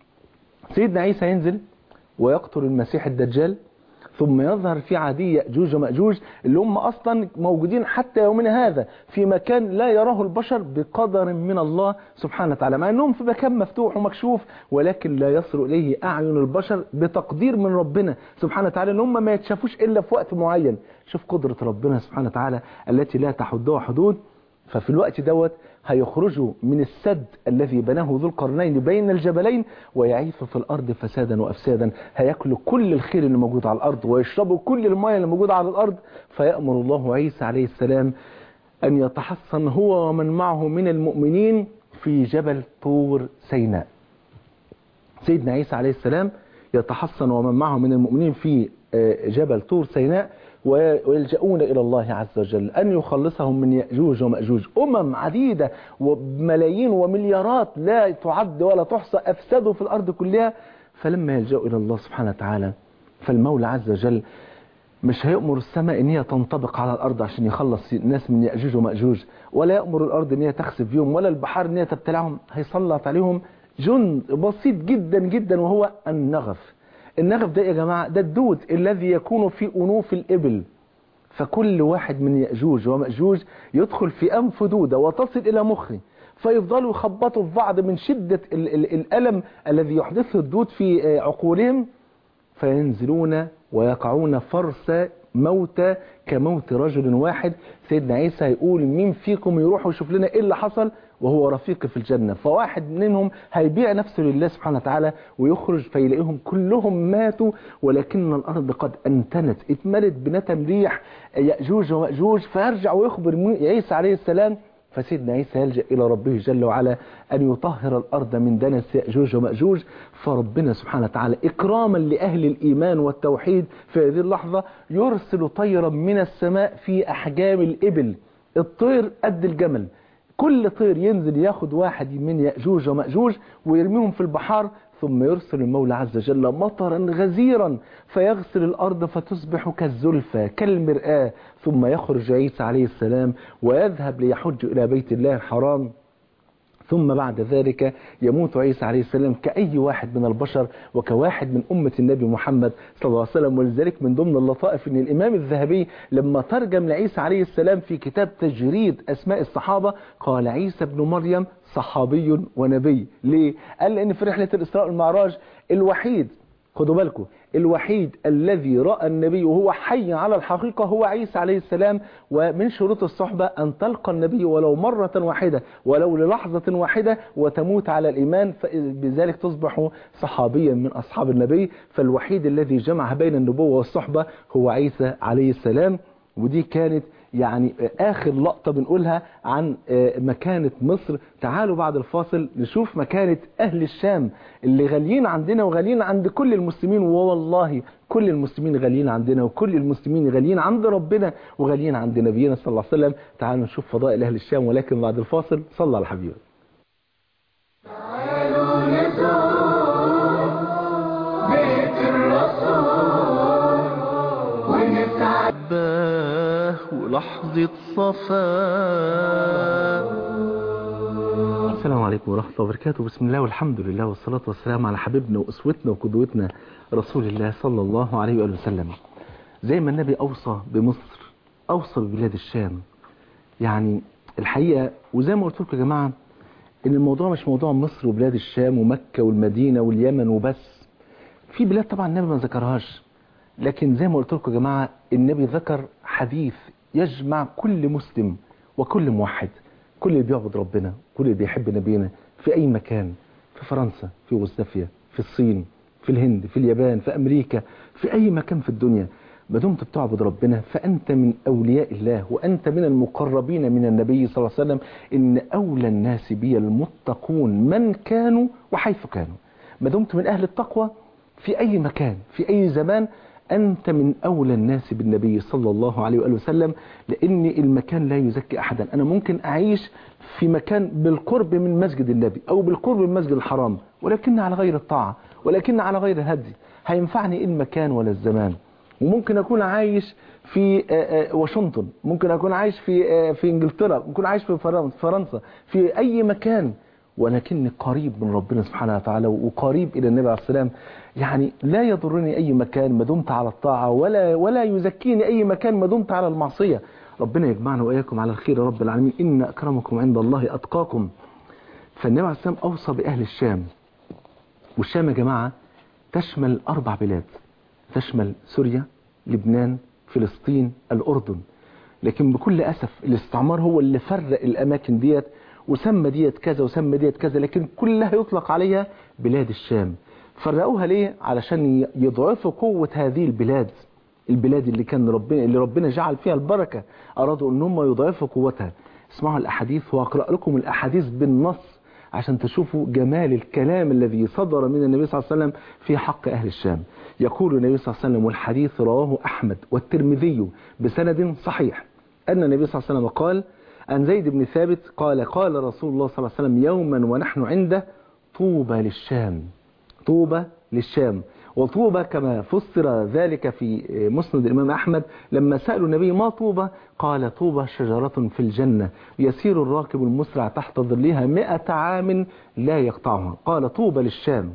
سيدنا عيسى ينزل ويقتل المسيح الدجال ثم يظهر في عادي يأجوج ومأجوج اللي هم أصلا موجودين حتى يومنا هذا في مكان لا يراه البشر بقدر من الله سبحانه وتعالى مع أنهم في مكان مفتوح ومكشوف ولكن لا يصل إليه أعين البشر بتقدير من ربنا سبحانه وتعالى أن هم ما يتشافوش إلا في وقت معين شوف قدرة ربنا سبحانه وتعالى التي لا تحدها حدود ففي الوقت دوت هيخرجوا من السد الذي بناه ذو القرنين بين الجبلين ويعيثوا في الأرض فسادا وأفسادا هيأكلوا كل الخير اللي موجود على الأرض ويشربوا كل المياه اللي موجودة على الأرض فيأمر الله عيسى عليه السلام أن يتحصن هو ومن معه من المؤمنين في جبل طور سيناء سيدنا عيسى عليه السلام يتحصن ومن معه من المؤمنين في جبل طور سيناء ويلجؤون إلى الله عز وجل أن يخلصهم من يأجوج ومأجوج أمم عديدة وملايين ومليارات لا تعد ولا تحصى أفسدوا في الأرض كلها فلما يلجأوا إلى الله سبحانه وتعالى فالمولى عز وجل مش هيأمر السماء ان هي تنطبق على الأرض عشان يخلص الناس من يأجوج ومأجوج ولا يأمر الأرض ان هي تخسف يوم ولا البحار ان هي تبتلعهم هيسلط عليهم جند بسيط جدا جدا وهو النغف النغف ده يا جماعة ده الدود الذي يكون في أنوف الإبل فكل واحد من يأجوج ومأجوج يدخل في أنف دودة وتصل إلى مخه فيفضلوا يخبطوا في بعض من شدة ال ال الألم الذي يحدثه الدود في عقولهم فينزلون ويقعون فرس موتى كموت رجل واحد سيدنا عيسى هيقول مين فيكم يروح ويشوف لنا ايه اللي حصل وهو رفيقي في الجنة فواحد منهم هيبيع نفسه لله سبحانه وتعالى ويخرج فيلاقيهم كلهم ماتوا ولكن الأرض قد أنتنت اتملت بنتن ريح يأجوج ومأجوج فيرجع ويخبر عيسى عليه السلام فسيدنا عيسى يلجأ إلى ربه جل وعلا أن يطهر الأرض من دنس يأجوج ومأجوج فربنا سبحانه وتعالى إكراما لأهل الإيمان والتوحيد في هذه اللحظة يرسل طيرا من السماء في أحجام الإبل الطير قد الجمل كل طير ينزل ياخد واحد من يأجوج ومأجوج ويرميهم في البحار ثم يرسل المولى عز وجل مطرا غزيرا فيغسل الأرض فتصبح كالزلفى كالمرآة ثم يخرج عيسى عليه السلام ويذهب ليحج إلى بيت الله الحرام ثم بعد ذلك يموت عيسى عليه السلام كأي واحد من البشر وكواحد من أمة النبي محمد صلى الله عليه وسلم ولذلك من ضمن اللطائف أن الإمام الذهبي لما ترجم لعيسى عليه السلام في كتاب تجريد أسماء الصحابة قال عيسى بن مريم صحابي ونبي ليه؟ قال لأن في رحلة الإسراء والمعراج الوحيد خدوا بالكم الوحيد الذي رأى النبي وهو حي على الحقيقة هو عيسى عليه السلام ومن شروط الصحبة أن تلقى النبي ولو مرة واحدة ولو للحظة واحدة وتموت على الإيمان بذلك تصبح صحابيا من أصحاب النبي فالوحيد الذي جمع بين النبوة والصحبة هو عيسى عليه السلام ودي كانت يعني آخر لقطة بنقولها عن مكانة مصر تعالوا بعد الفاصل نشوف مكانة أهل الشام اللي غاليين عندنا وغاليين عند كل المسلمين والله كل المسلمين غاليين عندنا وكل المسلمين غاليين عند ربنا وغاليين عند نبينا صلى الله عليه وسلم تعالوا نشوف فضائل أهل الشام ولكن بعد الفاصل صلى على الحبيب تعالوا نزور بيت الرسول ونسعد باه ولحظة صفاء السلام عليكم ورحمة الله وبركاته بسم الله والحمد لله والصلاة والسلام على حبيبنا وأسوتنا وقدوتنا رسول الله صلى الله عليه وآله وسلم زي ما النبي أوصى بمصر أوصى ببلاد الشام يعني الحقيقة وزي ما قلت لكم يا جماعة إن الموضوع مش موضوع مصر وبلاد الشام ومكة والمدينة واليمن وبس في بلاد طبعا النبي ما ذكرهاش لكن زي ما قلت لكم يا جماعة النبي ذكر حديث يجمع كل مسلم وكل موحد كل اللي بيعبد ربنا كل اللي بيحب نبينا في أي مكان في فرنسا في يوغوسلافيا في الصين في الهند في اليابان في أمريكا في أي مكان في الدنيا ما دمت بتعبد ربنا فأنت من أولياء الله وأنت من المقربين من النبي صلى الله عليه وسلم إن أولى الناس بي المتقون من كانوا وحيث كانوا ما دمت من أهل التقوى في أي مكان في أي زمان أنت من أولى الناس بالنبي صلى الله عليه وآله وسلم لأن المكان لا يزكي أحدا أنا ممكن أعيش في مكان بالقرب من مسجد النبي أو بالقرب من مسجد الحرام ولكن على غير الطاعة ولكن على غير الهدي هينفعني إيه المكان ولا الزمان وممكن أكون عايش في واشنطن ممكن أكون عايش في في إنجلترا ممكن عايش في فرنسا في أي مكان ولكني قريب من ربنا سبحانه وتعالى وقريب إلى النبي عليه السلام يعني لا يضرني أي مكان ما دمت على الطاعة ولا ولا يزكيني أي مكان ما دمت على المعصية ربنا يجمعنا وإياكم على الخير يا رب العالمين إن أكرمكم عند الله أتقاكم فالنبي عليه السلام أوصى بأهل الشام والشام يا جماعة تشمل أربع بلاد تشمل سوريا لبنان فلسطين الأردن لكن بكل أسف الاستعمار هو اللي فرق الأماكن ديت وسمى ديت كذا وسمى ديت كذا لكن كلها يطلق عليها بلاد الشام فرقوها ليه علشان يضعفوا قوة هذه البلاد البلاد اللي كان ربنا اللي ربنا جعل فيها البركة أرادوا ان هم يضعفوا قوتها اسمعوا الأحاديث وأقرأ لكم الأحاديث بالنص عشان تشوفوا جمال الكلام الذي صدر من النبي صلى الله عليه وسلم في حق أهل الشام يقول النبي صلى الله عليه وسلم والحديث رواه أحمد والترمذي بسند صحيح أن النبي صلى الله عليه وسلم قال عن زيد بن ثابت قال قال رسول الله صلى الله عليه وسلم يوما ونحن عنده طوبى للشام طوبى للشام وطوبى كما فسر ذلك في مسند الإمام أحمد لما سألوا النبي ما طوبى قال طوبى شجرة في الجنة يسير الراكب المسرع تحت ظلها مئة عام لا يقطعها قال طوبى للشام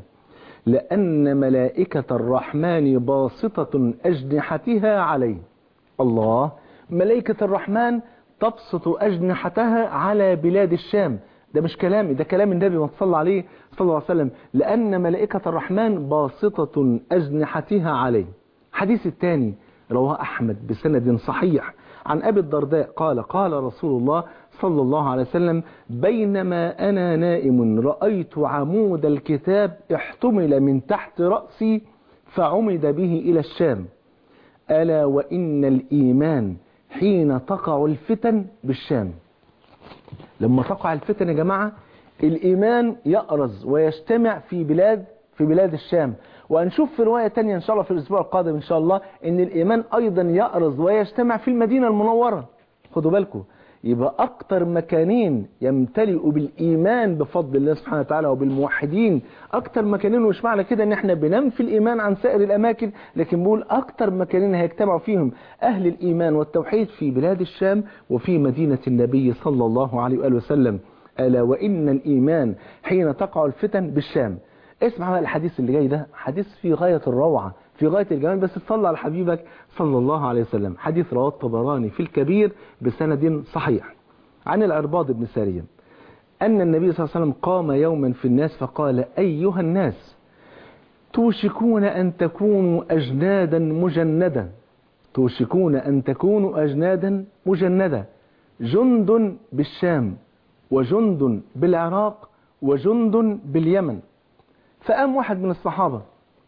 لأن ملائكة الرحمن باسطة أجنحتها عليه الله ملائكة الرحمن تبسط أجنحتها على بلاد الشام ده مش كلامي ده كلام النبي ما صلى عليه صلى الله عليه وسلم لأن ملائكة الرحمن باسطة أجنحتها عليه حديث الثاني رواه أحمد بسند صحيح عن أبي الدرداء قال قال رسول الله صلى الله عليه وسلم بينما أنا نائم رأيت عمود الكتاب احتمل من تحت رأسي فعمد به إلى الشام ألا وإن الإيمان حين تقع الفتن بالشام لما تقع الفتن يا جماعة الإيمان يأرز ويجتمع في بلاد في بلاد الشام وهنشوف في رواية تانية إن شاء الله في الأسبوع القادم إن شاء الله إن الإيمان أيضا يأرز ويجتمع في المدينة المنورة خدوا بالكم يبقى أكتر مكانين يمتلئوا بالإيمان بفضل الله سبحانه وتعالى وبالموحدين أكتر مكانين ومش معنى كده إن إحنا بننفي الإيمان عن سائر الأماكن لكن بقول أكتر مكانين هيجتمعوا فيهم أهل الإيمان والتوحيد في بلاد الشام وفي مدينة النبي صلى الله عليه وآله وسلم ألا وإن الإيمان حين تقع الفتن بالشام اسمع بقى الحديث اللي جاي ده حديث في غاية الروعة في غاية الجمال بس تصلى على حبيبك صلى الله عليه وسلم حديث رواه الطبراني في الكبير بسند صحيح عن العرباض بن سارية أن النبي صلى الله عليه وسلم قام يوما في الناس فقال أيها الناس توشكون أن تكونوا أجنادا مجندة توشكون أن تكونوا أجنادا مجندة جند بالشام وجند بالعراق وجند باليمن فقام واحد من الصحابة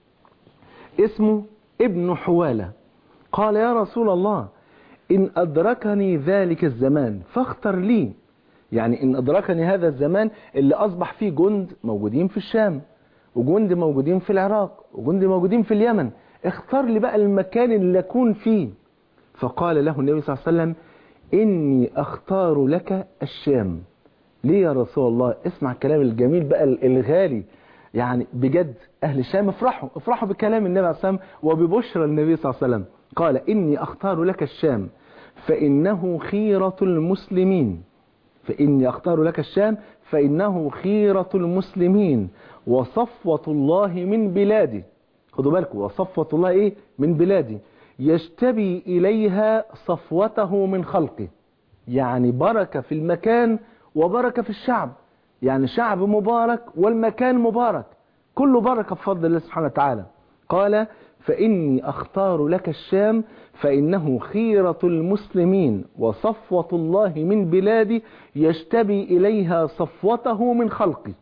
اسمه ابن حوالة قال يا رسول الله إن أدركني ذلك الزمان فاختر لي يعني إن أدركني هذا الزمان اللي أصبح فيه جند موجودين في الشام وجند موجودين في العراق وجند موجودين في اليمن اختار لي بقى المكان اللي أكون فيه فقال له النبي صلى الله عليه وسلم إني أختار لك الشام ليه يا رسول الله اسمع الكلام الجميل بقى الغالي يعني بجد أهل الشام افرحوا افرحوا بكلام النبي عليه الصلاة والسلام وببشرى النبي صلى الله عليه وسلم قال إني أختار لك الشام فإنه خيرة المسلمين فإني أختار لك الشام فإنه خيرة المسلمين وصفوة الله من بلادي خدوا بالكم وصفوة الله إيه من بلادي يجتبي إليها صفوته من خلقه يعني بركة في المكان وبركة في الشعب يعني شعب مبارك والمكان مبارك كله بركة بفضل الله سبحانه وتعالى قال فإني أختار لك الشام فإنه خيرة المسلمين وصفوة الله من بلادي يشتبي إليها صفوته من خلقي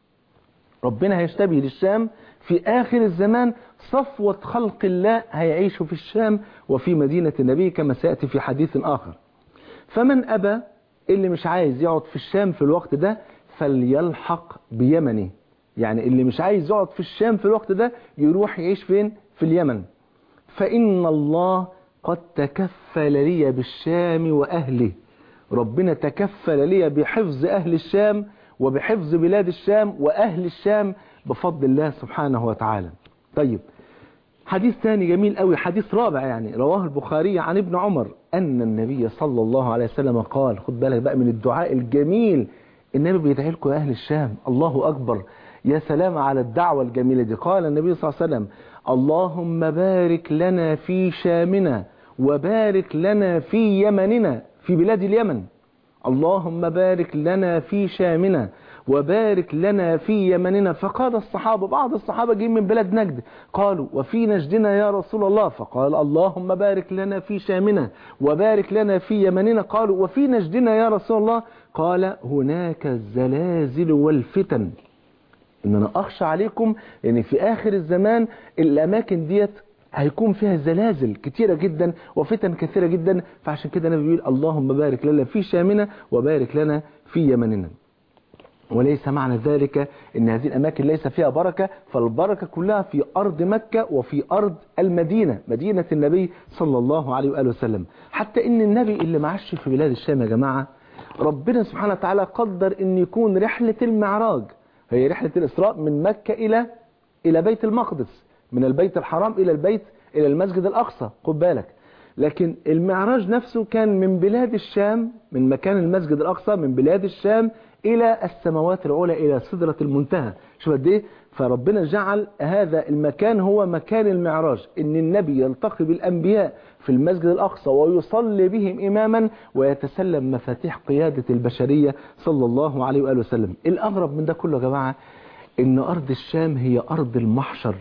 ربنا هيشتبي للشام في آخر الزمان صفوة خلق الله هيعيشوا في الشام وفي مدينة النبي كما سيأتي في حديث آخر فمن أبى اللي مش عايز يقعد في الشام في الوقت ده فليلحق بيمنه يعني اللي مش عايز يقعد في الشام في الوقت ده يروح يعيش فين في اليمن فإن الله قد تكفل لي بالشام وأهله ربنا تكفل لي بحفظ أهل الشام وبحفظ بلاد الشام وأهل الشام بفضل الله سبحانه وتعالى طيب حديث ثاني جميل قوي حديث رابع يعني رواه البخاري عن ابن عمر أن النبي صلى الله عليه وسلم قال خد بالك بقى من الدعاء الجميل النبي بيدعي لكم يا أهل الشام الله أكبر يا سلام على الدعوة الجميلة دي قال النبي صلى الله عليه وسلم اللهم بارك لنا في شامنا وبارك لنا في يمننا في بلاد اليمن اللهم بارك لنا في شامنا وبارك لنا في يمننا فقال الصحابة بعض الصحابة جايين من بلاد نجد قالوا وفي نجدنا يا رسول الله فقال اللهم بارك لنا في شامنا وبارك لنا في يمننا قالوا وفي نجدنا يا رسول الله قال هناك الزلازل والفتن ان انا اخشى عليكم لان في اخر الزمان الاماكن ديت هيكون فيها زلازل كتيرة جدا وفتن كثيرة جدا فعشان كده النبي بيقول اللهم بارك لنا في شامنا وبارك لنا في يمننا وليس معنى ذلك ان هذه الاماكن ليس فيها بركة فالبركة كلها في ارض مكة وفي ارض المدينة مدينة النبي صلى الله عليه وآله وسلم حتى ان النبي اللي معاش في بلاد الشام يا جماعة ربنا سبحانه وتعالى قدر ان يكون رحلة المعراج هي رحلة الاسراء من مكة الى الى بيت المقدس من البيت الحرام الى البيت الى المسجد الاقصى خد بالك لكن المعراج نفسه كان من بلاد الشام من مكان المسجد الأقصى من بلاد الشام إلى السماوات العلى إلى سدرة المنتهى شوف قد إيه فربنا جعل هذا المكان هو مكان المعراج إن النبي يلتقي بالأنبياء في المسجد الأقصى ويصلي بهم إماما ويتسلم مفاتيح قيادة البشرية صلى الله عليه وآله وسلم الأغرب من ده كله يا جماعة إن أرض الشام هي أرض المحشر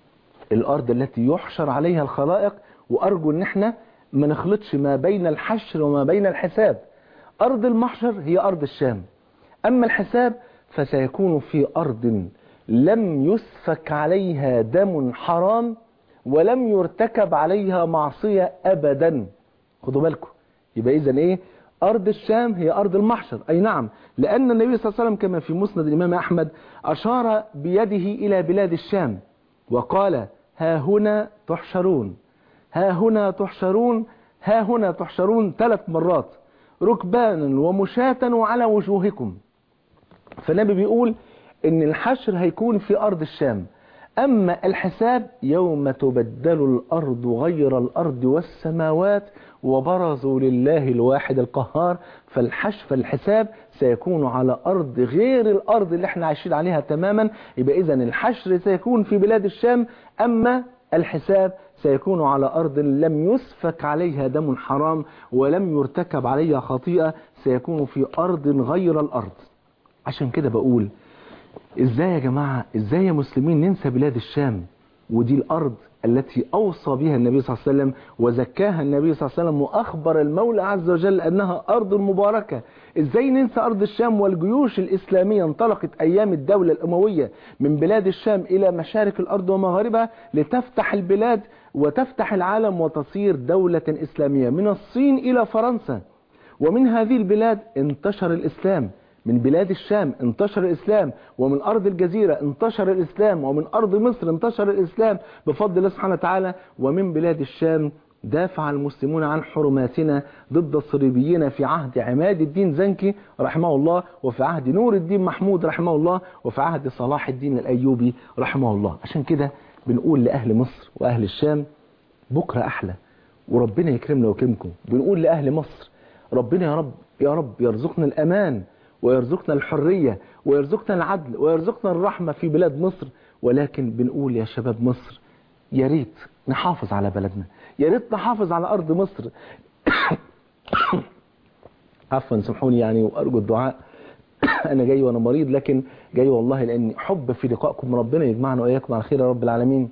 الأرض التي يحشر عليها الخلائق وأرجو إن احنا ما نخلطش ما بين الحشر وما بين الحساب أرض المحشر هي أرض الشام أما الحساب فسيكون في أرض لم يسفك عليها دم حرام ولم يرتكب عليها معصية أبدا خدوا بالكم يبقى إذا إيه أرض الشام هي أرض المحشر أي نعم لأن النبي صلى الله عليه وسلم كما في مسند الإمام أحمد أشار بيده إلى بلاد الشام وقال ها هنا تحشرون ها هنا تحشرون ها هنا تحشرون ثلاث مرات ركبانا ومشاة وعلى وجوهكم فالنبي بيقول ان الحشر هيكون في ارض الشام اما الحساب يوم تبدل الارض غير الارض والسماوات وبرزوا لله الواحد القهار فالحش فالحساب سيكون على ارض غير الارض اللي احنا عايشين عليها تماما يبقى اذا الحشر سيكون في بلاد الشام اما الحساب سيكون على أرض لم يسفك عليها دم حرام ولم يرتكب عليها خطيئة سيكون في أرض غير الأرض عشان كده بقول ازاي يا جماعة ازاي يا مسلمين ننسى بلاد الشام ودي الأرض التي أوصى بها النبي صلى الله عليه وسلم وزكاها النبي صلى الله عليه وسلم وأخبر المولى عز وجل أنها أرض مباركة إزاي ننسى أرض الشام والجيوش الإسلامية انطلقت أيام الدولة الأموية من بلاد الشام إلى مشارق الأرض ومغاربها لتفتح البلاد وتفتح العالم وتصير دولة إسلامية من الصين إلى فرنسا ومن هذه البلاد انتشر الإسلام من بلاد الشام انتشر الإسلام ومن أرض الجزيرة انتشر الإسلام ومن أرض مصر انتشر الإسلام بفضل الله سبحانه وتعالى ومن بلاد الشام دافع المسلمون عن حرماتنا ضد الصليبيين في عهد عماد الدين زنكي رحمه الله وفي عهد نور الدين محمود رحمه الله وفي عهد صلاح الدين الأيوبي رحمه الله عشان كده بنقول لأهل مصر وأهل الشام بكرة أحلى وربنا يكرمنا ويكرمكم بنقول لأهل مصر ربنا يا رب يا رب يرزقنا الأمان ويرزقنا الحرية ويرزقنا العدل ويرزقنا الرحمة في بلاد مصر ولكن بنقول يا شباب مصر يا ريت نحافظ على بلدنا يا ريت نحافظ على أرض مصر عفوا سامحوني يعني وأرجو الدعاء أنا جاي وأنا مريض لكن جاي والله لأن حب في لقائكم ربنا يجمعنا وإياكم على خير يا رب العالمين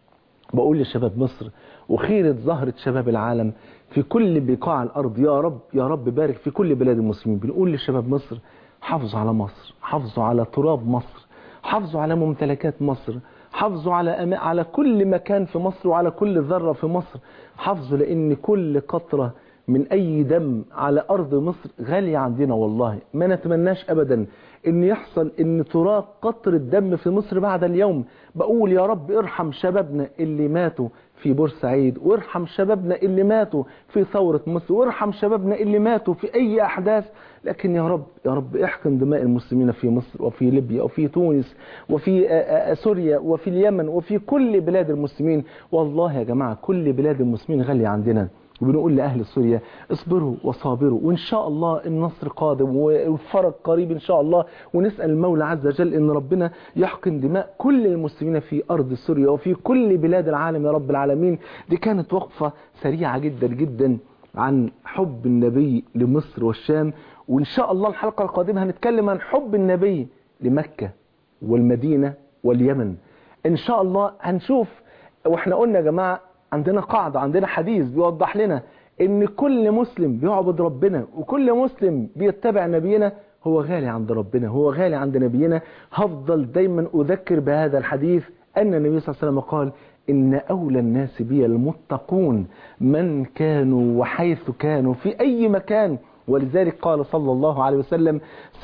بقول لشباب مصر وخيرة زهرة شباب العالم في كل بقاع الأرض يا رب يا رب بارك في كل بلاد المسلمين بنقول لشباب مصر حافظوا على مصر حافظوا على تراب مصر حافظوا على ممتلكات مصر حافظوا على أما على كل مكان في مصر وعلى كل ذرة في مصر حافظوا لأن كل قطرة من أي دم على أرض مصر غالية عندنا والله ما نتمناش أبدا ان يحصل ان تراق قطر الدم في مصر بعد اليوم بقول يا رب ارحم شبابنا اللي ماتوا في بورسعيد وارحم شبابنا اللي ماتوا في ثورة مصر وارحم شبابنا اللي ماتوا في اي احداث لكن يا رب يا رب احقن دماء المسلمين في مصر وفي ليبيا وفي تونس وفي سوريا وفي اليمن وفي كل بلاد المسلمين والله يا جماعة كل بلاد المسلمين غالية عندنا وبنقول لأهل سوريا اصبروا وصابروا وإن شاء الله النصر قادم والفرج قريب إن شاء الله ونسأل المولى عز وجل إن ربنا يحقن دماء كل المسلمين في أرض سوريا وفي كل بلاد العالم يا رب العالمين دي كانت وقفة سريعة جدا جدا عن حب النبي لمصر والشام وإن شاء الله الحلقة القادمة هنتكلم عن حب النبي لمكة والمدينة واليمن إن شاء الله هنشوف واحنا قلنا يا جماعة عندنا قاعدة عندنا حديث بيوضح لنا ان كل مسلم بيعبد ربنا وكل مسلم بيتبع نبينا هو غالي عند ربنا هو غالي عند نبينا هفضل دايما اذكر بهذا الحديث ان النبي صلى الله عليه وسلم قال ان اولى الناس بي المتقون من كانوا وحيث كانوا في اي مكان ولذلك قال صلى الله عليه وسلم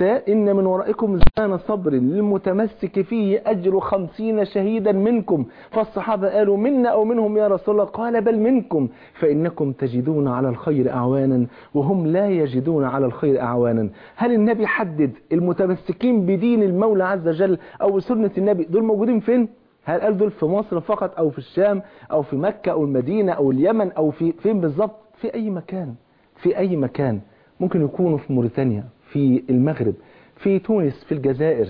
إن من ورائكم زمان صبر للمتمسك فيه أجر خمسين شهيدا منكم فالصحابة قالوا منا أو منهم يا رسول الله قال بل منكم فإنكم تجدون على الخير أعوانا وهم لا يجدون على الخير أعوانا هل النبي حدد المتمسكين بدين المولى عز وجل أو سنة النبي دول موجودين فين؟ هل قال دول في مصر فقط او في الشام او في مكة او المدينة او اليمن او في فين بالظبط في اي مكان في اي مكان ممكن يكونوا في موريتانيا في المغرب في تونس في الجزائر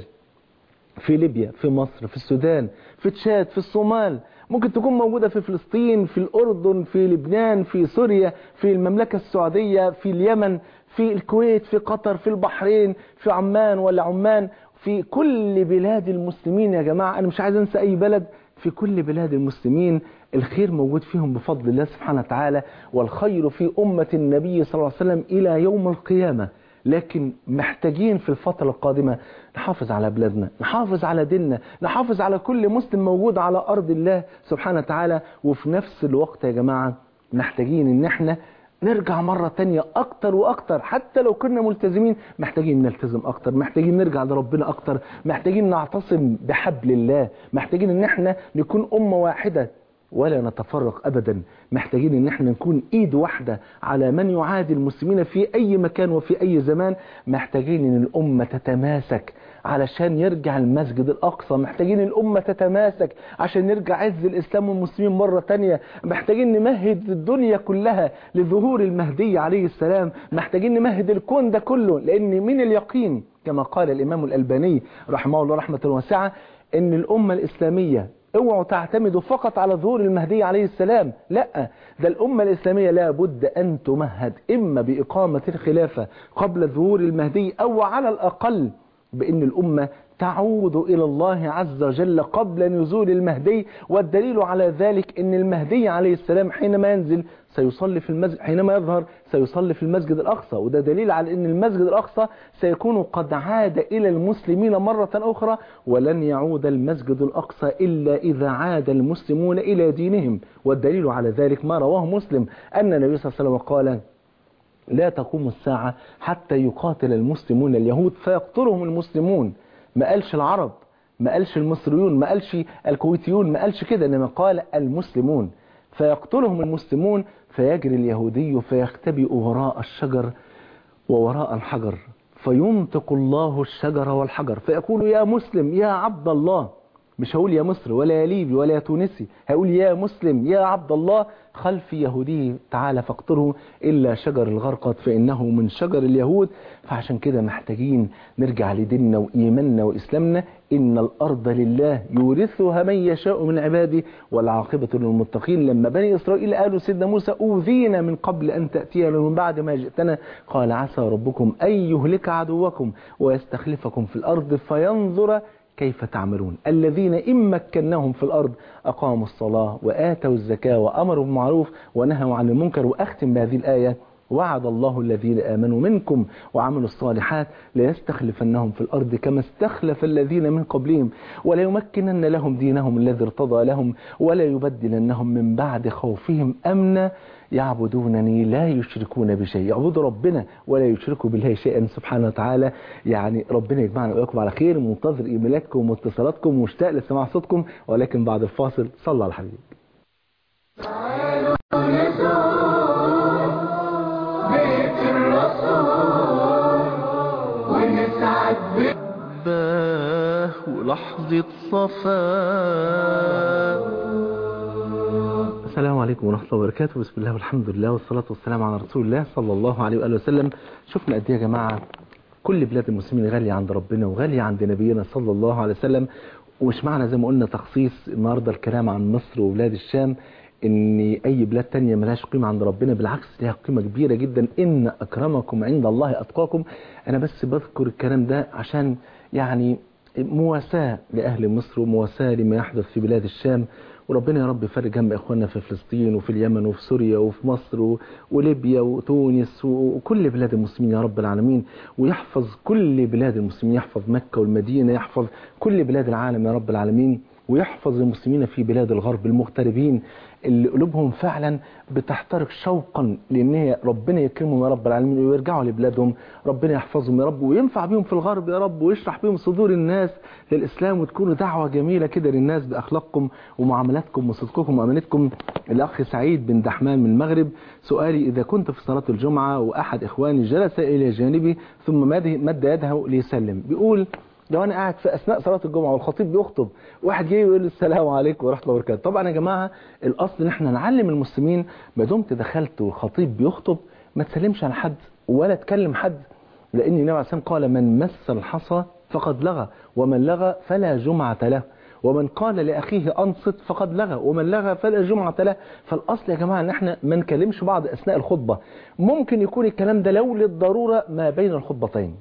في ليبيا في مصر في السودان في تشاد في الصومال ممكن تكون موجودة في فلسطين في الأردن في لبنان في سوريا في المملكة السعودية في اليمن في الكويت في قطر في البحرين في عمان ولا عمان في كل بلاد المسلمين يا جماعة أنا مش عايز أنسى أي بلد في كل بلاد المسلمين الخير موجود فيهم بفضل الله سبحانه وتعالى والخير في أمة النبي صلى الله عليه وسلم إلى يوم القيامة لكن محتاجين في الفترة القادمة نحافظ على بلادنا نحافظ على ديننا نحافظ على كل مسلم موجود على أرض الله سبحانه وتعالى وفي نفس الوقت يا جماعة محتاجين ان احنا نرجع مرة تانية اكتر واكتر حتى لو كنا ملتزمين محتاجين نلتزم اكتر محتاجين نرجع لربنا اكتر محتاجين نعتصم بحبل الله محتاجين ان احنا نكون امة واحدة ولا نتفرق ابدا محتاجين ان احنا نكون ايد واحدة على من يعادي المسلمين في اي مكان وفي اي زمان محتاجين ان الامة تتماسك علشان يرجع المسجد الاقصى محتاجين الامة تتماسك عشان يرجع عز الاسلام والمسلمين مرة تانية محتاجين نمهد الدنيا كلها لظهور المهدي عليه السلام محتاجين نمهد الكون ده كله لان من اليقين كما قال الامام الالباني رحمه الله رحمة واسعة ان الامة الاسلامية اوعوا تعتمدوا فقط على ظهور المهدي عليه السلام لا ده الأمة الإسلامية لا بد أن تمهد إما بإقامة الخلافة قبل ظهور المهدي أو على الأقل بأن الأمة تعود إلى الله عز وجل قبل نزول المهدي والدليل على ذلك أن المهدي عليه السلام حينما ينزل سيصلي في المسجد حينما يظهر سيصلي في المسجد الأقصى وده دليل على أن المسجد الأقصى سيكون قد عاد إلى المسلمين مرة أخرى ولن يعود المسجد الأقصى إلا إذا عاد المسلمون إلى دينهم والدليل على ذلك ما رواه مسلم أن النبي صلى الله عليه وسلم قال لا تقوم الساعة حتى يقاتل المسلمون اليهود فيقتلهم المسلمون ما قالش العرب ما قالش المصريون ما قالش الكويتيون ما قالش كده انما قال المسلمون فيقتلهم المسلمون فيجري اليهودي فيختبئ وراء الشجر ووراء الحجر فينطق الله الشجر والحجر فيقول يا مسلم يا عبد الله مش هقول يا مصر ولا يا ليبي ولا يا تونسي هقول يا مسلم يا عبد الله خلف يهودي تعالى فاقتله إلا شجر الغرقد فإنه من شجر اليهود فعشان كده محتاجين نرجع لديننا وإيماننا وإسلامنا إن الأرض لله يورثها من يشاء من عباده والعاقبة للمتقين لما بني إسرائيل قالوا سيدنا موسى أوذينا من قبل أن تأتينا من بعد ما جئتنا قال عسى ربكم أن يهلك عدوكم ويستخلفكم في الأرض فينظر كيف تعملون الذين إن مكناهم في الأرض أقاموا الصلاة وآتوا الزكاة وأمروا بالمعروف ونهوا عن المنكر وأختم بهذه الآية وعد الله الذين آمنوا منكم وعملوا الصالحات ليستخلفنهم في الأرض كما استخلف الذين من قبلهم وليمكنن لهم دينهم الذي ارتضى لهم ولا يبدلنهم من بعد خوفهم أمنا يعبدونني لا يشركون بشيء يعبدوا ربنا ولا يشركوا بالله شيئا سبحانه وتعالى يعني ربنا يجمعنا وإياكم على خير منتظر إيميلاتكم واتصالاتكم ومشتاق لسماع صوتكم ولكن بعد الفاصل صلى على الحبيب تعالوا نزور بيت الرسول ونسعد به باه ولحظة صفاء السلام عليكم ورحمة الله وبركاته بسم الله والحمد لله والصلاة والسلام على رسول الله صلى الله عليه وآله وسلم شفنا قد ايه يا جماعة كل بلاد المسلمين غالية عند ربنا وغالية عند نبينا صلى الله عليه وسلم ومش معنى زي ما قلنا تخصيص النهاردة الكلام عن مصر وبلاد الشام ان اي بلاد تانية ملهاش قيمة عند ربنا بالعكس لها قيمة كبيرة جدا ان اكرمكم عند الله اتقاكم انا بس بذكر الكلام ده عشان يعني مواساة لأهل مصر ومواساة لما يحدث في بلاد الشام وربنا يا رب يفرج هم إخواننا في فلسطين وفي اليمن وفي سوريا وفي مصر و- وليبيا وتونس وكل بلاد المسلمين يا رب العالمين ويحفظ كل بلاد المسلمين يحفظ مكة والمدينة يحفظ كل بلاد العالم يا رب العالمين ويحفظ المسلمين في بلاد الغرب المغتربين اللي قلوبهم فعلا بتحترق شوقا لان هي ربنا يكرمهم يا رب العالمين ويرجعوا لبلادهم ربنا يحفظهم يا رب وينفع بيهم في الغرب يا رب ويشرح بيهم صدور الناس للاسلام وتكونوا دعوه جميله كده للناس باخلاقكم ومعاملاتكم وصدقكم وامانتكم الاخ سعيد بن دحمان من المغرب سؤالي اذا كنت في صلاه الجمعه واحد اخواني جلس الى جانبي ثم مد مد يده ليسلم بيقول لو انا قاعد في اثناء صلاه الجمعه والخطيب بيخطب واحد جاي يقول لي السلام عليكم ورحمه الله وبركاته طبعا يا جماعه الاصل ان احنا نعلم المسلمين ما دمت دخلت والخطيب بيخطب ما تسلمش على حد ولا تكلم حد لان النبي عليه الصلاه والسلام قال من مس الحصى فقد لغى ومن لغى فلا جمعه له ومن قال لاخيه انصت فقد لغى ومن لغى فلا جمعه له فالاصل يا جماعه ان احنا ما نكلمش بعض اثناء الخطبه ممكن يكون الكلام ده لو للضروره ما بين الخطبتين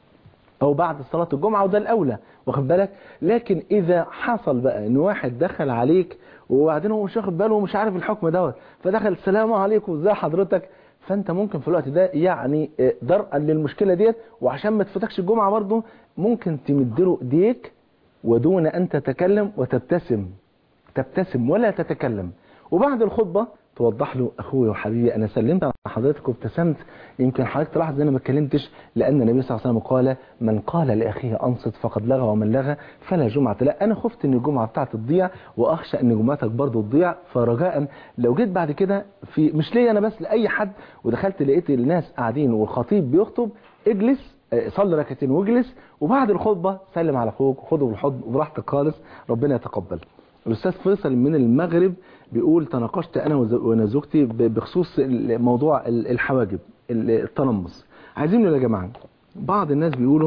او بعد صلاة الجمعة وده الاولى واخد بالك لكن اذا حصل بقى ان واحد دخل عليك وبعدين هو مش واخد باله ومش عارف الحكم دوت فدخل السلام عليكم ازي حضرتك فانت ممكن في الوقت ده يعني آه، درءا للمشكلة ديت وعشان ما تفوتكش الجمعة برضه ممكن تمدله ايديك ودون ان تتكلم وتبتسم تبتسم ولا تتكلم وبعد الخطبة توضح له اخوي وحبيبي انا سلمت على حضرتك وابتسمت يمكن حضرتك تلاحظ ان انا ما اتكلمتش لان النبي صلى الله عليه وسلم قال من قال لاخيه انصت فقد لغى ومن لغى فلا جمعه لا انا خفت ان الجمعه بتاعتي تضيع واخشى ان جمعتك برضه تضيع فرجاء لو جيت بعد كده في مش ليا انا بس لاي حد ودخلت لقيت الناس قاعدين والخطيب بيخطب اجلس آه، صلي ركعتين واجلس وبعد الخطبه سلم على اخوك وخده بالحضن وبراحتك خالص ربنا يتقبل الاستاذ فيصل من المغرب بيقول تناقشت انا وز- وانا زوجتي ب- بخصوص ال- موضوع ال- الحواجب ال- التنمص عايزين نقول يا جماعه بعض الناس بيقولوا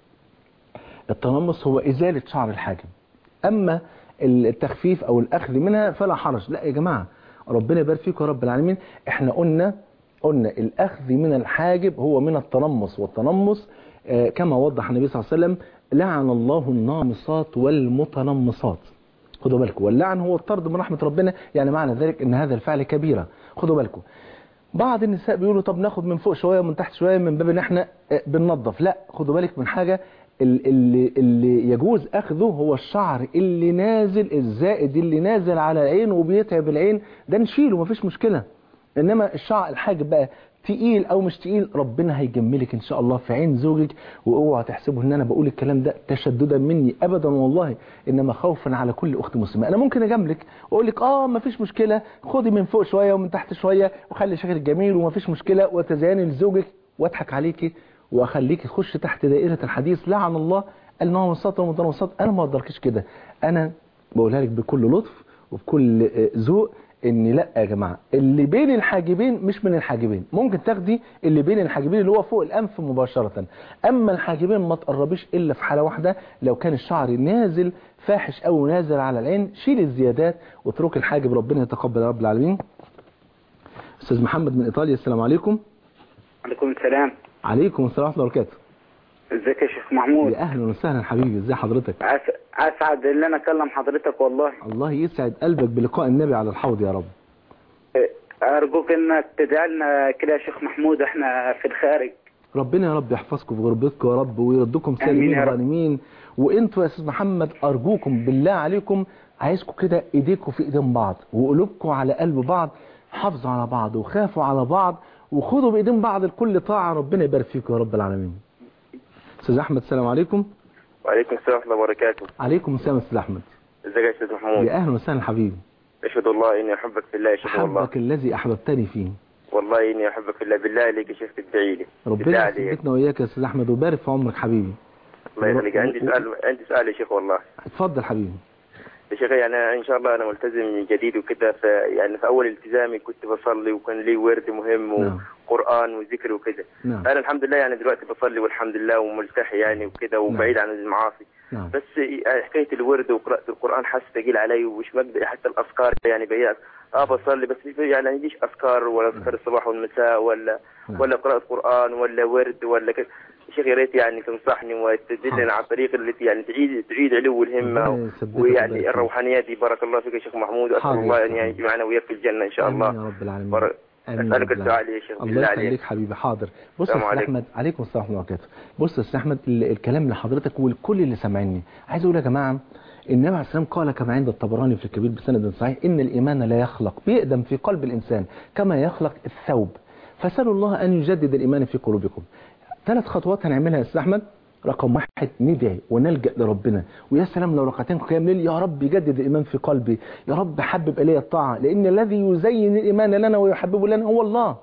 التنمص هو ازاله شعر الحاجب اما التخفيف او الاخذ منها فلا حرج لا يا جماعه ربنا يبارك فيكم يا رب العالمين احنا قلنا قلنا الاخذ من الحاجب هو من التنمص والتنمص آه، كما وضح النبي صلى الله عليه وسلم لعن الله النامصات والمتنمصات خدوا بالكم واللعن هو الطرد من رحمة ربنا يعني معنى ذلك ان هذا الفعل كبيرة خدوا بالكم بعض النساء بيقولوا طب ناخد من فوق شوية ومن تحت شوية من باب ان احنا آه، بننظف لا خدوا بالك من حاجة ال- اللي, اللي يجوز اخذه هو الشعر اللي نازل الزائد اللي نازل على العين وبيتعب العين ده نشيله مفيش مشكلة انما الشعر الحاجب بقى تقيل او مش تقيل ربنا هيجملك ان شاء الله في عين زوجك واوعى تحسبوا ان انا بقول الكلام ده تشددا مني ابدا والله انما خوفا على كل اخت مسلمه انا ممكن اجاملك واقول لك اه مفيش مشكله خدي من فوق شويه ومن تحت شويه وخلي شكلك جميل ومفيش مشكله وتزيني لزوجك واضحك عليكي واخليك تخش تحت دائره الحديث لعن الله النامصات والمتنمصات انا ما اقدركش كده انا بقولها لك بكل لطف وبكل آه، ذوق ان لا يا جماعه اللي بين الحاجبين مش من الحاجبين ممكن تاخدي اللي بين الحاجبين اللي هو فوق الانف مباشره اما الحاجبين ما تقربيش الا في حاله واحده لو كان الشعر نازل فاحش او نازل على العين شيل الزيادات واترك الحاجب ربنا يتقبل يا رب العالمين استاذ محمد من ايطاليا السلام عليكم عليكم السلام عليكم السلام ورحمه الله وبركاته ازيك يا شيخ محمود يا اهلا وسهلا حبيبي ازي حضرتك أس- اسعد ان انا اكلم حضرتك والله الله يسعد قلبك بلقاء النبي على الحوض يا رب ارجوك انك تدعي لنا كده يا شيخ محمود احنا في الخارج ربنا يا رب يحفظكم في غربتكم يا رب ويردكم آمين سالمين يا رب. غانمين وانتوا يا استاذ محمد ارجوكم بالله عليكم عايزكم كده ايديكم في ايدين بعض وقلوبكم على قلب بعض حافظوا على بعض وخافوا على بعض وخدوا بايدين بعض لكل طاعه ربنا يبارك فيكم يا رب العالمين استاذ احمد السلام عليكم وعليكم السلام ورحمة الله وبركاته عليكم السلام يا استاذ احمد ازيك يا استاذ محمود يا اهلا وسهلا حبيبي اشهد الله اني احبك في الله يا شيخ والله احبك الذي احببتني فيه والله اني احبك في الله بالله عليك يا شيخ تدعي لي بالله ربنا عليك يثبتنا واياك يا استاذ احمد ويبارك في عمرك حبيبي الله يخليك عندي سؤال عندي سؤال يا شيخ والله اتفضل حبيبي يا شيخ يعني ان شاء الله انا ملتزم من جديد وكده ف يعني في اول التزامي كنت بصلي وكان لي ورد مهم نعم. وقران وذكر وكده نعم انا الحمد لله يعني دلوقتي بصلي والحمد لله وملتحي يعني وكده وبعيد عن المعاصي نعم بس حكايه الورد وقراءه القران حاسس ثقيل علي ومش بقدر حتى الاذكار يعني بقيت اه بصلي بس في- يعني ما عنديش اذكار ولا اذكار الصباح والمساء ولا نعم. ولا قراءه قران ولا ورد ولا كده شيخ يا ريت يعني تنصحني وتدلني على الطريق التي يعني تعيد تعيد علو ربنا الهمه يثبتك ويبارك ويعني فيك. الروحانيات دي بارك الله فيك يا شيخ محمود واسال حاضر. الله ان يجمعنا وياك في الجنه ان شاء آمين الله يا رب العالمين بارك- آمين يا اسالك رب الدعاء العالمين. لي يا شيخ الله بالله عليك يخليك حبيبي حاضر بص يا السلام استاذ عليكم. احمد عليكم السلام ورحمه الله وبركاته بص يا استاذ احمد ال- الكلام لحضرتك والكل اللي سامعني عايز اقول يا جماعه النبي عليه السلام قال كما عند الطبراني في الكبير بسند صحيح ان الايمان لا يخلق بيقدم في قلب الانسان كما يخلق الثوب فسالوا الله ان يجدد الايمان في قلوبكم ثلاث خطوات هنعملها يا استاذ احمد رقم واحد ندعي ونلجأ لربنا ويا سلام لو ركعتين قيام ليل يا رب يجدد الإيمان في قلبي يا رب حبب إلي الطاعة لأن الذي يزين الإيمان لنا ويحببه لنا هو الله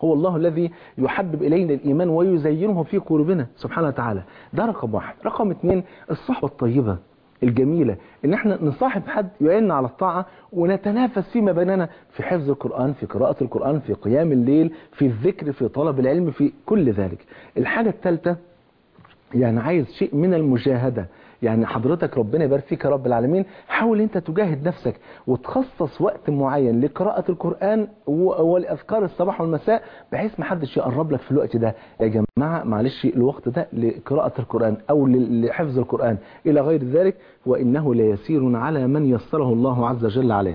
هو الله الذي يحبب إلينا الإيمان ويزينه في قلوبنا سبحانه وتعالى ده رقم واحد رقم اثنين الصحبة الطيبة الجميلة ان احنا نصاحب حد يعين على الطاعة ونتنافس فيما بيننا في حفظ القرآن في قراءة القرآن في قيام الليل في الذكر في طلب العلم في كل ذلك الحاجة الثالثة يعني عايز شيء من المجاهدة يعني حضرتك ربنا يبارك فيك يا رب العالمين حاول انت تجاهد نفسك وتخصص وقت معين لقراءة القرآن و- ولأذكار الصباح والمساء بحيث ما حدش يقرب لك في الوقت ده يا جماعة معلش الوقت ده لقراءة القرآن أو ل- لحفظ القرآن إلى غير ذلك وإنه ليسير على من يسره الله عز وجل عليه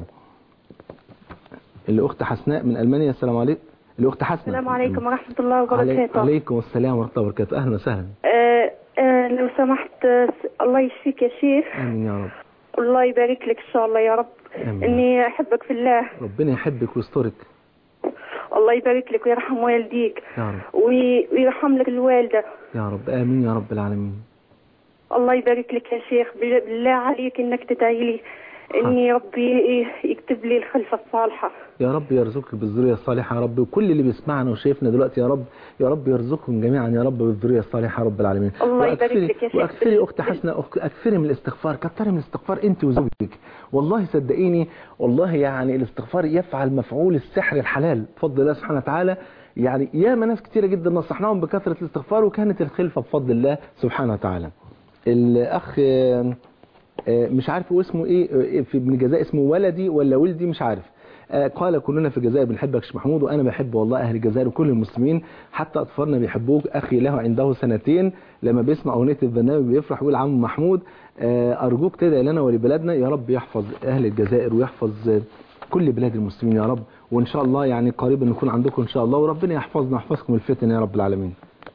الأخت حسناء من ألمانيا السلام عليكم الأخت حسناء السلام عليكم ورحمة الله علي- وبركاته عليكم السلام ورحمة الله وبركاته أهلا وسهلا آه آه لو سمحت آه س- الله يشفيك يا شيخ آمين يا رب الله يبارك لك إن شاء الله يا رب آمين. إني أحبك في الله ربنا يحبك ويسترك الله يبارك لك ويرحم والديك يا رب وي- ويرحم لك الوالدة يا رب آمين يا رب العالمين الله يبارك لك يا شيخ بال- بالله عليك إنك تدعي لي إني ربي ي- يكتب لي الخلفة الصالحة يا رب يرزقك بالذرية الصالحة يا رب وكل اللي بيسمعنا وشايفنا دلوقتي يا رب يا رب يرزقهم جميعا يا رب بالذرية الصالحة يا رب العالمين الله يبارك وأكثري- لك يا شيخ. واكثري اخت حسنة أخ- اكثري من الاستغفار كتري من الاستغفار انت وزوجك والله صدقيني والله يعني الاستغفار يفعل مفعول السحر الحلال بفضل الله سبحانه وتعالى يعني ياما ناس كتيرة جدا نصحناهم بكثرة الاستغفار وكانت الخلفة بفضل الله سبحانه وتعالى الاخ آه، آه، مش عارف هو اسمه ايه آه، في ابن الجزائر اسمه ولدي ولا ولدي مش عارف آه، قال كلنا في الجزائر بنحبك شيخ محمود وانا بحب والله اهل الجزائر وكل المسلمين حتى اطفالنا بيحبوك اخي له عنده سنتين لما بيسمع اغنيه البرنامج بيفرح ويقول عم محمود آه، ارجوك تدعي لنا ولبلادنا يا رب يحفظ اهل الجزائر ويحفظ آه، كل بلاد المسلمين يا رب وان شاء الله يعني قريبا نكون عندكم ان شاء الله وربنا يحفظنا ويحفظكم الفتن يا رب العالمين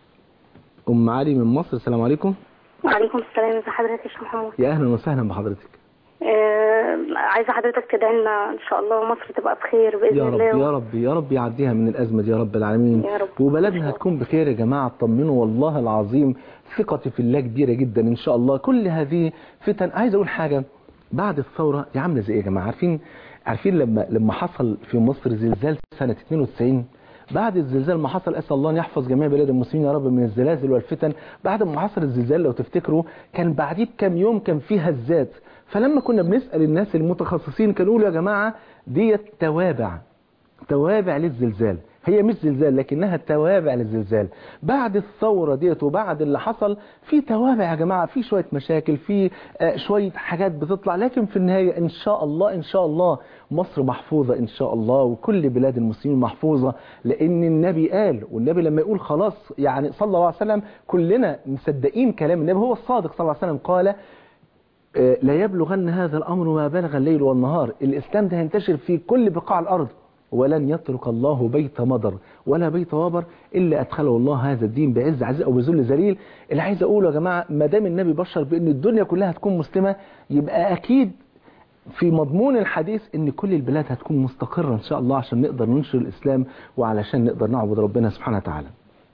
ام علي من مصر السلام عليكم وعليكم السلام ازي حضرتك يا شيخ محمود يا اهلا وسهلا بحضرتك آه عايزة حضرتك تدعي لنا إن شاء الله ومصر تبقى بخير بإذن يا رب الله يا رب يا رب يعديها من الأزمة دي يا رب العالمين يا رب. وبلدنا هتكون بخير يا جماعة اطمنوا والله العظيم ثقتي في الله كبيرة جدا إن شاء الله كل هذه فتن عايز أقول حاجة بعد الثورة دي عاملة زي إيه يا جماعة عارفين عارفين لما لما حصل في مصر زلزال سنة 92 بعد الزلزال ما حصل اسال الله ان يحفظ جميع بلاد المسلمين يا رب من الزلازل والفتن بعد ما حصل الزلزال لو تفتكروا كان بعديه بكام يوم كان فيه هزات فلما كنا بنسال الناس المتخصصين كانوا يقولوا يا جماعه ديت توابع توابع للزلزال هي مش زلزال لكنها توابع للزلزال بعد الثورة ديت وبعد اللي حصل في توابع يا جماعة في شوية مشاكل في آه، شوية حاجات بتطلع لكن في النهاية إن شاء الله إن شاء الله مصر محفوظة إن شاء الله وكل بلاد المسلمين محفوظة لأن النبي قال والنبي لما يقول خلاص يعني صلى الله عليه وسلم كلنا مصدقين كلام النبي هو الصادق صلى الله عليه وسلم قال آه، لا يبلغن هذا الأمر ما بلغ الليل والنهار الإسلام ده هينتشر في كل بقاع الأرض ولن يترك الله بيت مضر ولا بيت وبر إلا أدخله الله هذا الدين بعز عزيز أو بذل ذليل اللي عايز أقوله يا جماعة ما دام النبي بشر بأن الدنيا كلها تكون مسلمة يبقى أكيد في مضمون الحديث ان كل البلاد هتكون مستقرة ان شاء الله عشان نقدر ننشر الاسلام وعلشان نقدر نعبد ربنا سبحانه وتعالى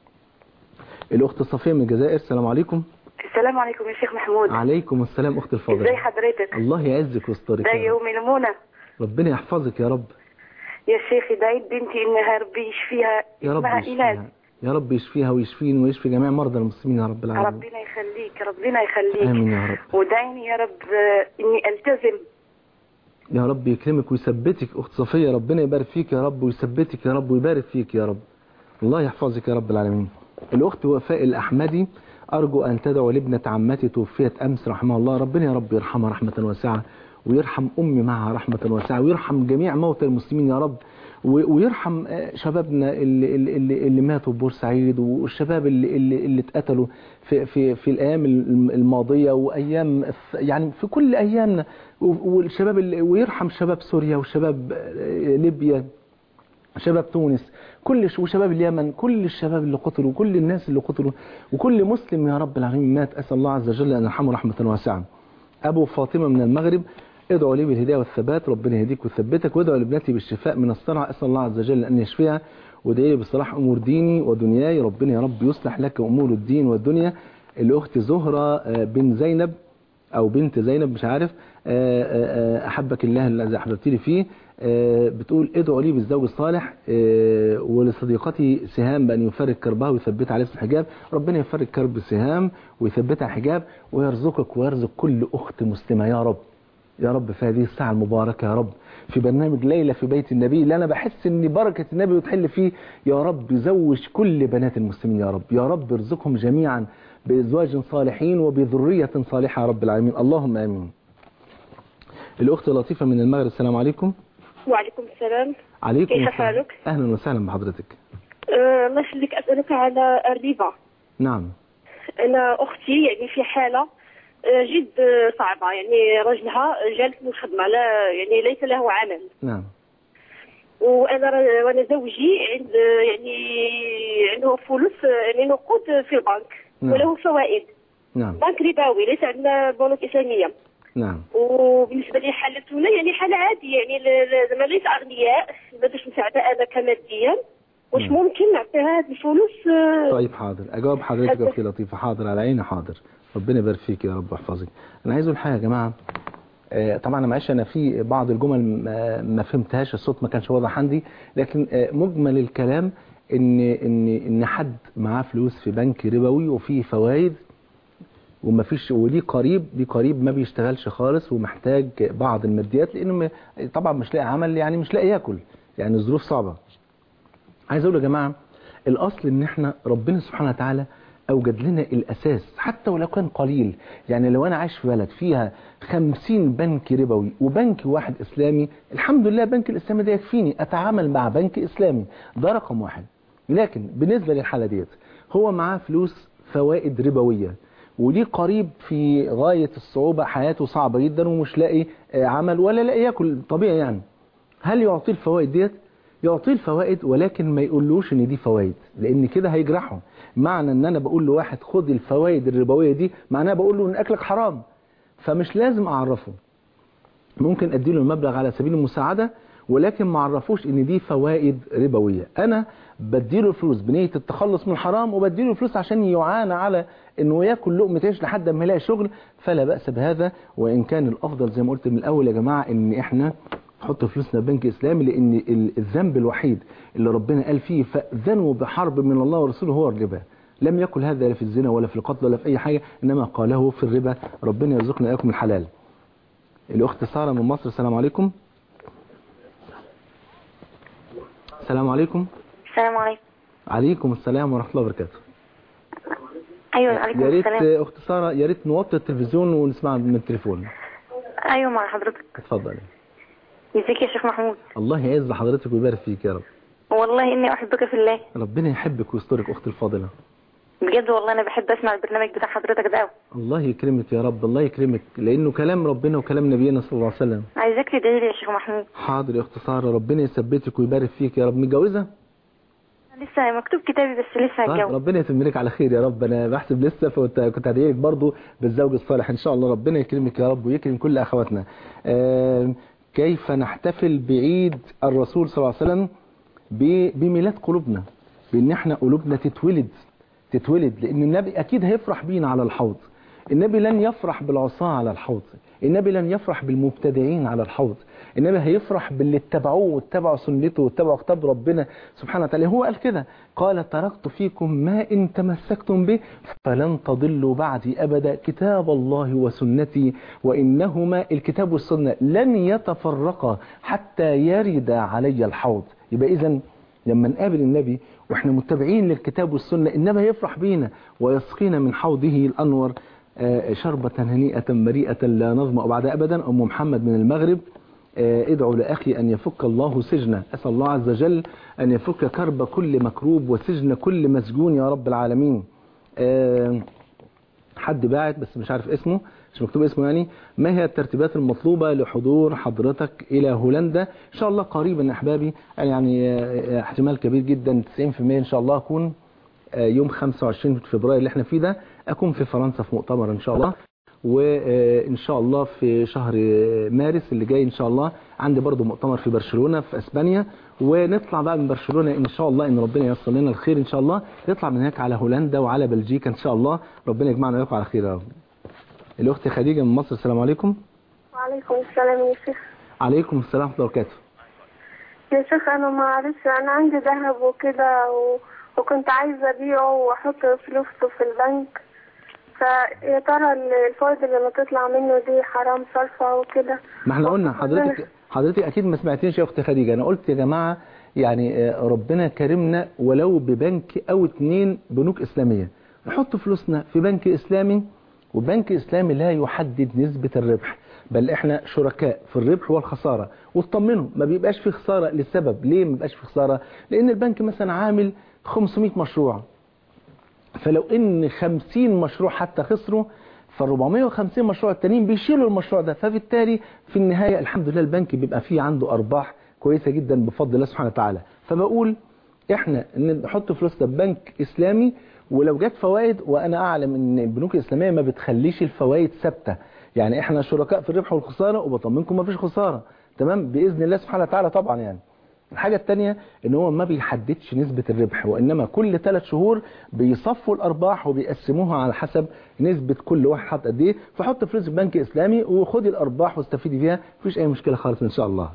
الاخت صفية من الجزائر السلام عليكم السلام عليكم يا شيخ محمود عليكم السلام اختي ازي الفاضلة حضرتك الله يعزك ويسترك ده يا رب. يوم المنى ربنا يحفظك يا رب يا شيخ ادعي بنتي انها ربي يشفيها يا رب اسمها يشفيها ايناس يا رب يشفيها ويشفين ويشفي جميع مرضى المسلمين يا رب العالمين ربنا يخليك ربنا يخليك امين يا رب ودعيني يا رب آه، اني التزم يا رب يكرمك ويثبتك اخت صفية ربنا يبارك فيك يا رب ويثبتك يا رب ويبارك فيك يا رب الله يحفظك يا رب العالمين الاخت وفاء الاحمدي ارجو ان تدعو لابنة عمتي توفيت امس رحمها الله ربنا يا رب يرحمها رحمة واسعة ويرحم امي معها رحمة واسعة ويرحم جميع موتى المسلمين يا رب و- ويرحم آه، شبابنا اللي, اللي, اللي, اللي ماتوا في بورسعيد والشباب اللي, اللي, اللي اتقتلوا في, في, في الايام الم- الماضية وايام الث- يعني في كل ايامنا و- والشباب اللي ويرحم شباب سوريا وشباب آه، ليبيا شباب تونس كل ش- وشباب اليمن كل الشباب اللي قتلوا كل الناس اللي قتلوا وكل مسلم يا رب العالمين مات أسأل الله عز وجل أن يرحمه رحمة واسعة أبو فاطمة من المغرب ادعوا لي بالهداية والثبات ربنا يهديك ويثبتك وادعوا لابنتي بالشفاء من الصرع أسأل الله عز وجل أن يشفيها وادعي لي بصلاح أمور ديني ودنياي ربنا يا رب يصلح لك أمور الدين والدنيا الأخت زهرة آه، بن زينب او بنت زينب مش عارف آه، آه، آه، احبك الله الذي احببتني فيه آه، بتقول ادعوا لي بالزوج الصالح آه، ولصديقتي سهام بأن يفرج كربها ويثبتها على اسم الحجاب ربنا يفرج كرب سهام ويثبتها على الحجاب ويرزقك ويرزق كل أخت مسلمة يا رب يا رب في هذه الساعة المباركة يا رب في برنامج ليلة في بيت النبي اللي أنا بحس إن بركة النبي بتحل فيه يا رب زوج كل بنات المسلمين يا رب يا رب ارزقهم جميعا بأزواج صالحين وبذرية صالحة يا رب العالمين اللهم آمين الأخت لطيفة من المغرب السلام عليكم وعليكم السلام عليكم كيف السلام. حالك؟ أهلا وسهلا بحضرتك أه الله يخليك أسألك على الربا نعم أنا أختي يعني في حالة آه، جد آه، صعبة يعني رجلها جالس من الخدمة لا يعني ليس له عمل نعم وأنا ر- وأنا زوجي عند آه، يعني عنده فلوس آه، يعني نقود في البنك نعم. وله فوائد نعم بنك ربوي ليس عندنا بنوك إسلامية نعم وبالنسبة لي حالتنا يعني حالة عادية يعني ل- ل- زعما ليس أغنياء باش نساعدها أنا كماديا واش نعم. ممكن نعطيها هذه الفلوس آه، طيب حاضر اجاوب حضرتك يا اختي لطيفه حاضر على عيني حاضر ربنا يبارك فيك يا رب ويحفظك انا عايز اقول حاجه يا جماعه آه، طبعا انا معلش انا في بعض الجمل ما- ما فهمتهاش الصوت ما كانش واضح عندي لكن آه، مجمل الكلام ان ان ان حد معاه فلوس في بنك ربوي وفيه فوائد وما فيش وليه قريب ليه قريب ما بيشتغلش خالص ومحتاج بعض الماديات لانه م- طبعا مش لاقي عمل يعني مش لاقي ياكل يعني الظروف صعبه عايز اقول يا جماعه الاصل ان احنا ربنا سبحانه وتعالى اوجد لنا الاساس حتى ولو كان قليل يعني لو انا عايش في بلد فيها خمسين بنك ربوي وبنك واحد اسلامي الحمد لله بنك الاسلامي ده يكفيني اتعامل مع بنك اسلامي ده رقم واحد لكن بالنسبه للحاله ديت هو معاه فلوس فوائد ربويه وليه قريب في غايه الصعوبه حياته صعبه جدا ومش لاقي آه، عمل ولا لاقي ياكل طبيعي يعني هل يعطيه الفوائد ديت يعطيه الفوائد ولكن ما يقولوش ان دي فوائد لان كده هيجرحه معنى ان انا بقول لواحد خد الفوائد الربويه دي معناها بقول له ان اكلك حرام فمش لازم اعرفه ممكن اديله المبلغ على سبيل المساعده ولكن ما اعرفوش ان دي فوائد ربويه انا بديله الفلوس بنيه التخلص من الحرام وبديله الفلوس عشان يعانى على انه ياكل لقمه عيش لحد ما يلاقي شغل فلا باس بهذا وان كان الافضل زي ما قلت من الاول يا جماعه ان احنا نحط فلوسنا في بنك اسلامي لان ال- الذنب الوحيد اللي ربنا قال فيه فاذنوا بحرب من الله ورسوله هو الربا لم يقل هذا لا في الزنا ولا في القتل ولا في اي حاجه انما قاله في الربا ربنا يرزقنا اياكم الحلال الاخت ساره من مصر السلام عليكم السلام عليكم السلام عليكم عليكم السلام ورحمه الله وبركاته ايوه عليكم يا ريت السلام اخت ساره يا ريت نوطي التلفزيون ونسمع من التليفون ايوه مع حضرتك اتفضلي ازيك يا شيخ محمود الله يعز حضرتك ويبارك فيك يا رب والله اني احبك في الله ربنا يحبك ويسترك اختي الفاضله بجد والله انا بحب اسمع البرنامج بتاع حضرتك ده قوي الله يكرمك يا رب الله يكرمك لانه كلام ربنا وكلام نبينا صلى الله عليه وسلم عايزاك تدعي لي يا شيخ محمود حاضر يا اخت ساره ربنا يثبتك ويبارك فيك يا رب متجوزه لسه مكتوب كتابي بس لسه طيب هتجوز ربنا يتم لك على خير يا رب انا بحسب لسه فكنت كنت هدعي لك برضه بالزوج الصالح ان شاء الله ربنا يكرمك يا رب ويكرم كل اخواتنا آه كيف نحتفل بعيد الرسول صلى الله عليه وسلم ب- بميلاد قلوبنا بان احنا قلوبنا تتولد تتولد لان النبي اكيد هيفرح بينا على الحوض النبي لن يفرح بالعصاة على الحوض النبي لن يفرح بالمبتدعين على الحوض النبي هيفرح باللي اتبعوه واتبعوا سنته واتبعوا كتاب ربنا سبحانه وتعالى هو قال كده قال تركت فيكم ما إن تمسكتم به فلن تضلوا بعدي أبدا كتاب الله وسنتي وإنهما الكتاب والسنة لن يتفرقا حتى يرد علي الحوض يبقى إذن لما نقابل النبي واحنا متبعين للكتاب والسنة النبي يفرح بينا ويسقينا من حوضه الأنور آه، شربة هنيئة مريئة لا نظمأ بعدها أبدا أم محمد من المغرب آه، ادعوا لأخي أن يفك الله سجنه أسأل الله عز وجل أن يفك كرب كل مكروب وسجن كل مسجون يا رب العالمين آه، حد باعت بس مش عارف اسمه مش مكتوب اسمه يعني ما هي الترتيبات المطلوبة لحضور حضرتك إلى هولندا إن شاء الله قريبا يا أحبابي يعني آه، احتمال كبير جدا 90% إن شاء الله أكون آه، يوم 25 فبراير اللي احنا فيه ده أكون في فرنسا في مؤتمر إن شاء الله وإن شاء الله في شهر مارس اللي جاي إن شاء الله عندي برضو مؤتمر في برشلونة في أسبانيا ونطلع بقى من برشلونة إن شاء الله إن ربنا ييسر لنا الخير إن شاء الله نطلع من هناك على هولندا وعلى بلجيكا إن شاء الله ربنا يجمعنا وياكم على خير يا رب الأخت خديجة من مصر السلام عليكم وعليكم السلام يا شيخ عليكم السلام ورحمة الله وبركاته يا شيخ انا ما اعرفش انا عندي ذهب وكده و... وكنت عايزه ابيعه واحط فلوسه في البنك فيا ترى الفوائد اللي ما تطلع منه دي حرام صرفه وكده ما احنا قلنا حضرتك حضرتك اكيد ما سمعتنيش يا اختي خديجه انا قلت يا جماعه يعني آه، ربنا كرمنا ولو ببنك او اتنين بنوك اسلاميه نحط فلوسنا في بنك اسلامي وبنك اسلامي لا يحدد نسبه الربح بل احنا شركاء في الربح والخساره واطمنوا ما بيبقاش في خساره لسبب ليه ما بيبقاش في خساره لان البنك مثلا عامل 500 مشروع فلو ان 50 مشروع حتى خسروا فال 450 مشروع التانيين بيشيلوا المشروع ده فبالتالي في النهاية الحمد لله البنك بيبقى فيه عنده أرباح كويسة جدا بفضل الله سبحانه وتعالى فبقول احنا نحط فلوسنا في بنك إسلامي ولو جت فوائد وأنا أعلم إن البنوك الإسلامية ما بتخليش الفوائد ثابتة يعني احنا شركاء في الربح والخسارة وبطمنكم ما فيش خسارة تمام بإذن الله سبحانه وتعالى طبعا يعني الحاجة التانية ان هو ما بيحددش نسبة الربح وانما كل ثلاث شهور بيصفوا الارباح وبيقسموها على حسب نسبة كل واحد حط قد ايه فحط فلوس في بنك اسلامي وخدي الارباح واستفيدي فيها مفيش اي مشكلة خالص ان شاء الله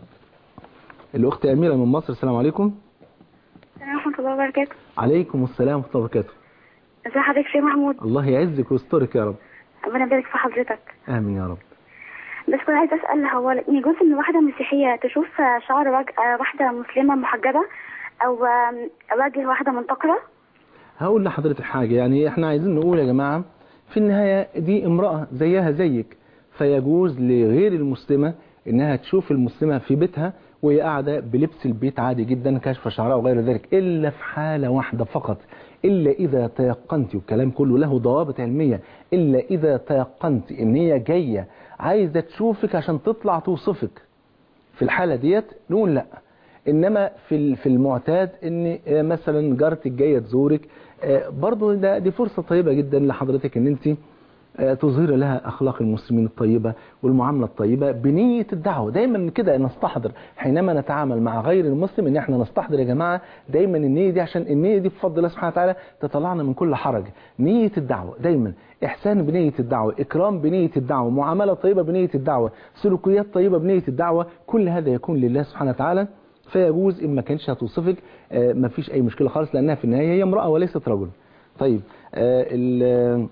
الاخت اميرة من مصر السلام عليكم السلام ورحمه الله وبركاته عليكم السلام ورحمة الله وبركاته ازي حضرتك شيخ محمود الله يعزك ويسترك يا رب ربنا يبارك في حضرتك امين يا رب بس كنت عايزه اسال هو يجوز ان واحده مسيحيه تشوف شعر وجه واحده مسلمه محجبه او وجه واحده منتقره هقول لحضرتك حاجة يعني احنا عايزين نقول يا جماعة في النهاية دي امرأة زيها زيك فيجوز لغير المسلمة انها تشوف المسلمة في بيتها وهي قاعدة بلبس البيت عادي جدا كشف شعرها وغير ذلك الا في حالة واحدة فقط الا اذا تيقنت والكلام كله له ضوابط علمية الا اذا تيقنت ان هي جاية عايزة تشوفك عشان تطلع توصفك في الحالة ديت نقول لا انما في ال- في المعتاد ان آه، مثلا جارتك جايه تزورك آه، برضو ده دي فرصه طيبه جدا لحضرتك ان انت آه، تظهر لها اخلاق المسلمين الطيبه والمعامله الطيبه بنيه الدعوه دايما كده نستحضر حينما نتعامل مع غير المسلم ان احنا نستحضر يا جماعه دايما النيه دي عشان النيه دي بفضل الله سبحانه وتعالى تطلعنا من كل حرج نيه الدعوه دايما احسان بنيه الدعوه اكرام بنيه الدعوه معامله طيبه بنيه الدعوه سلوكيات طيبه بنيه الدعوه كل هذا يكون لله سبحانه وتعالى فيجوز إن ما كانش هتوصفك آه، ما فيش أي مشكلة خالص لأنها في النهاية هي امرأة وليست رجل طيب آه، ال-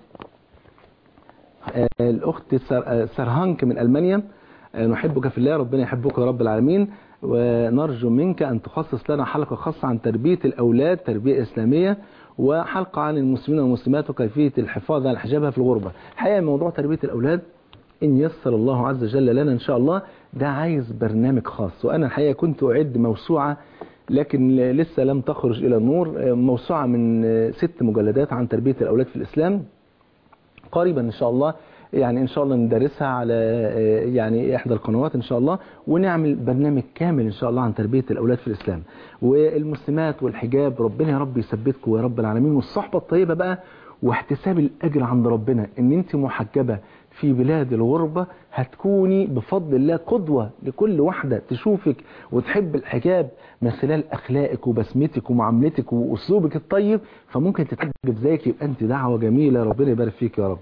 آه، الأخت سر- آه، سرهانك من ألمانيا آه، نحبك في الله ربنا يحبك يا رب العالمين ونرجو منك أن تخصص لنا حلقة خاصة عن تربية الأولاد تربية إسلامية وحلقة عن المسلمين والمسلمات وكيفية الحفاظ على حجابها في الغربة الحقيقة موضوع تربية الأولاد إن يسر الله عز وجل لنا إن شاء الله ده عايز برنامج خاص وأنا الحقيقة كنت أعد موسوعة لكن لسه لم تخرج إلى النور موسوعة من ست مجلدات عن تربية الأولاد في الإسلام قريبا إن شاء الله يعني إن شاء الله ندرسها على يعني إحدى القنوات إن شاء الله ونعمل برنامج كامل إن شاء الله عن تربية الأولاد في الإسلام والمسلمات والحجاب ربنا يا رب يثبتكم يا رب العالمين والصحبة الطيبة بقى واحتساب الأجر عند ربنا إن أنت محجبة في بلاد الغربة هتكوني بفضل الله قدوة لكل واحدة تشوفك وتحب الحجاب من خلال أخلاقك وبسمتك ومعاملتك وأسلوبك الطيب فممكن تتحجب زيك يبقى أنت دعوة جميلة ربنا يبارك فيك يا رب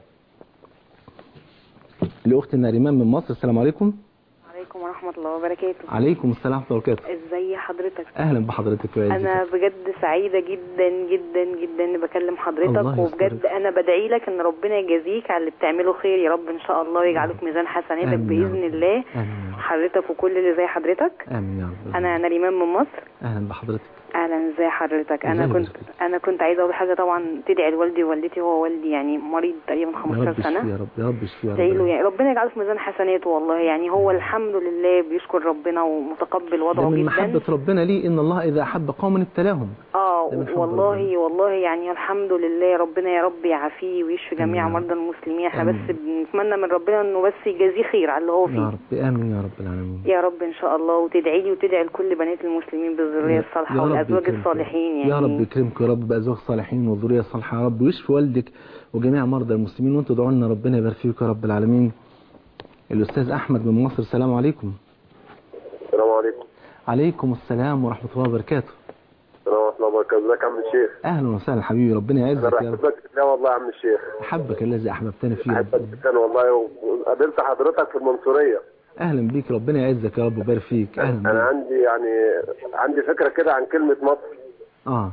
لأخت ناريمان من مصر السلام عليكم عليكم ورحمة الله وبركاته عليكم السلام ورحمة الله وبركاته ازي حضرتك أهلا بحضرتك يا انا عزيزي. بجد سعيدة جدا جدا جدا اني بكلم حضرتك الله وبجد يسترك. انا بدعي لك ان ربنا يجازيك على اللي بتعمله خير يا رب ان شاء الله ويجعله في ميزان حسناتك آمين يا باذن رب. الله آمين يا رب. حضرتك وكل اللي زي حضرتك آمين يا رب انا نريمان من مصر أهلا بحضرتك اهلا ازي حضرتك انا ازيك كنت حضرتك؟ انا كنت عايزه اقول حاجه طبعا تدعي لوالدي ووالدتي هو والدي يعني مريض تقريبا يا 15 رب سنه اشفي يا رب يا رب اشفي يا رب ادعي له يعني ربنا يجعله في ميزان حسناته والله يعني هو الحمد لله بيشكر ربنا ومتقبل ده وضعه من جدا محبة ربنا ليه إن الله إذا أحب قوما ابتلاهم اه ده من حب والله والله يعني الحمد لله ربنا يا رب يعافيه ويشفي جميع آمين يا رب. مرضى المسلمين احنا آمين. بس بنتمنى من ربنا انه بس يجازيه خير على اللي هو يا فيه رب آمين يا رب العالمين يا رب ان شاء الله وتدعي لي وتدعي لكل بنات المسلمين بالذريه يا الصالحه رب والازواج يكرمك. الصالحين يعني يا رب يكرمك يا رب بأزواج صالحين والذرية الصالحة يا رب ويشفي والدك وجميع مرضى المسلمين وانتوا ادعوا لنا ربنا يبارك فيكم يا رب العالمين الأستاذ أحمد من مصر السلام عليكم السلام عليكم عليكم السلام ورحمة الله وبركاته السلام ورحمة الله وبركاته ازيك يا عم الشيخ أهلا وسهلا حبيبي ربنا انا يعزك يا رب بحبك لا والله يا عم الشيخ أحبك الذي أحببتني فيه بحبك رب جدا والله وقابلت حضرتك في المنصورية اهلا بيك ربنا يعزك يا رب ويبارك فيك اهلا انا بيك عندي يعني عندي فكره كده عن كلمه مصر اه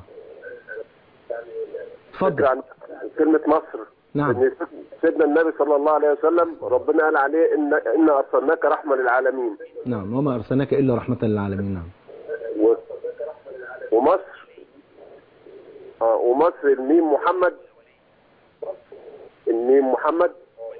فكره اتفضل عن كلمه مصر نعم ان سيدنا النبي صلى الله عليه وسلم ربنا قال عليه ان ان ارسلناك رحمه للعالمين نعم وما ارسلناك الا رحمه للعالمين نعم و... ومصر اه ومصر الميم محمد الميم محمد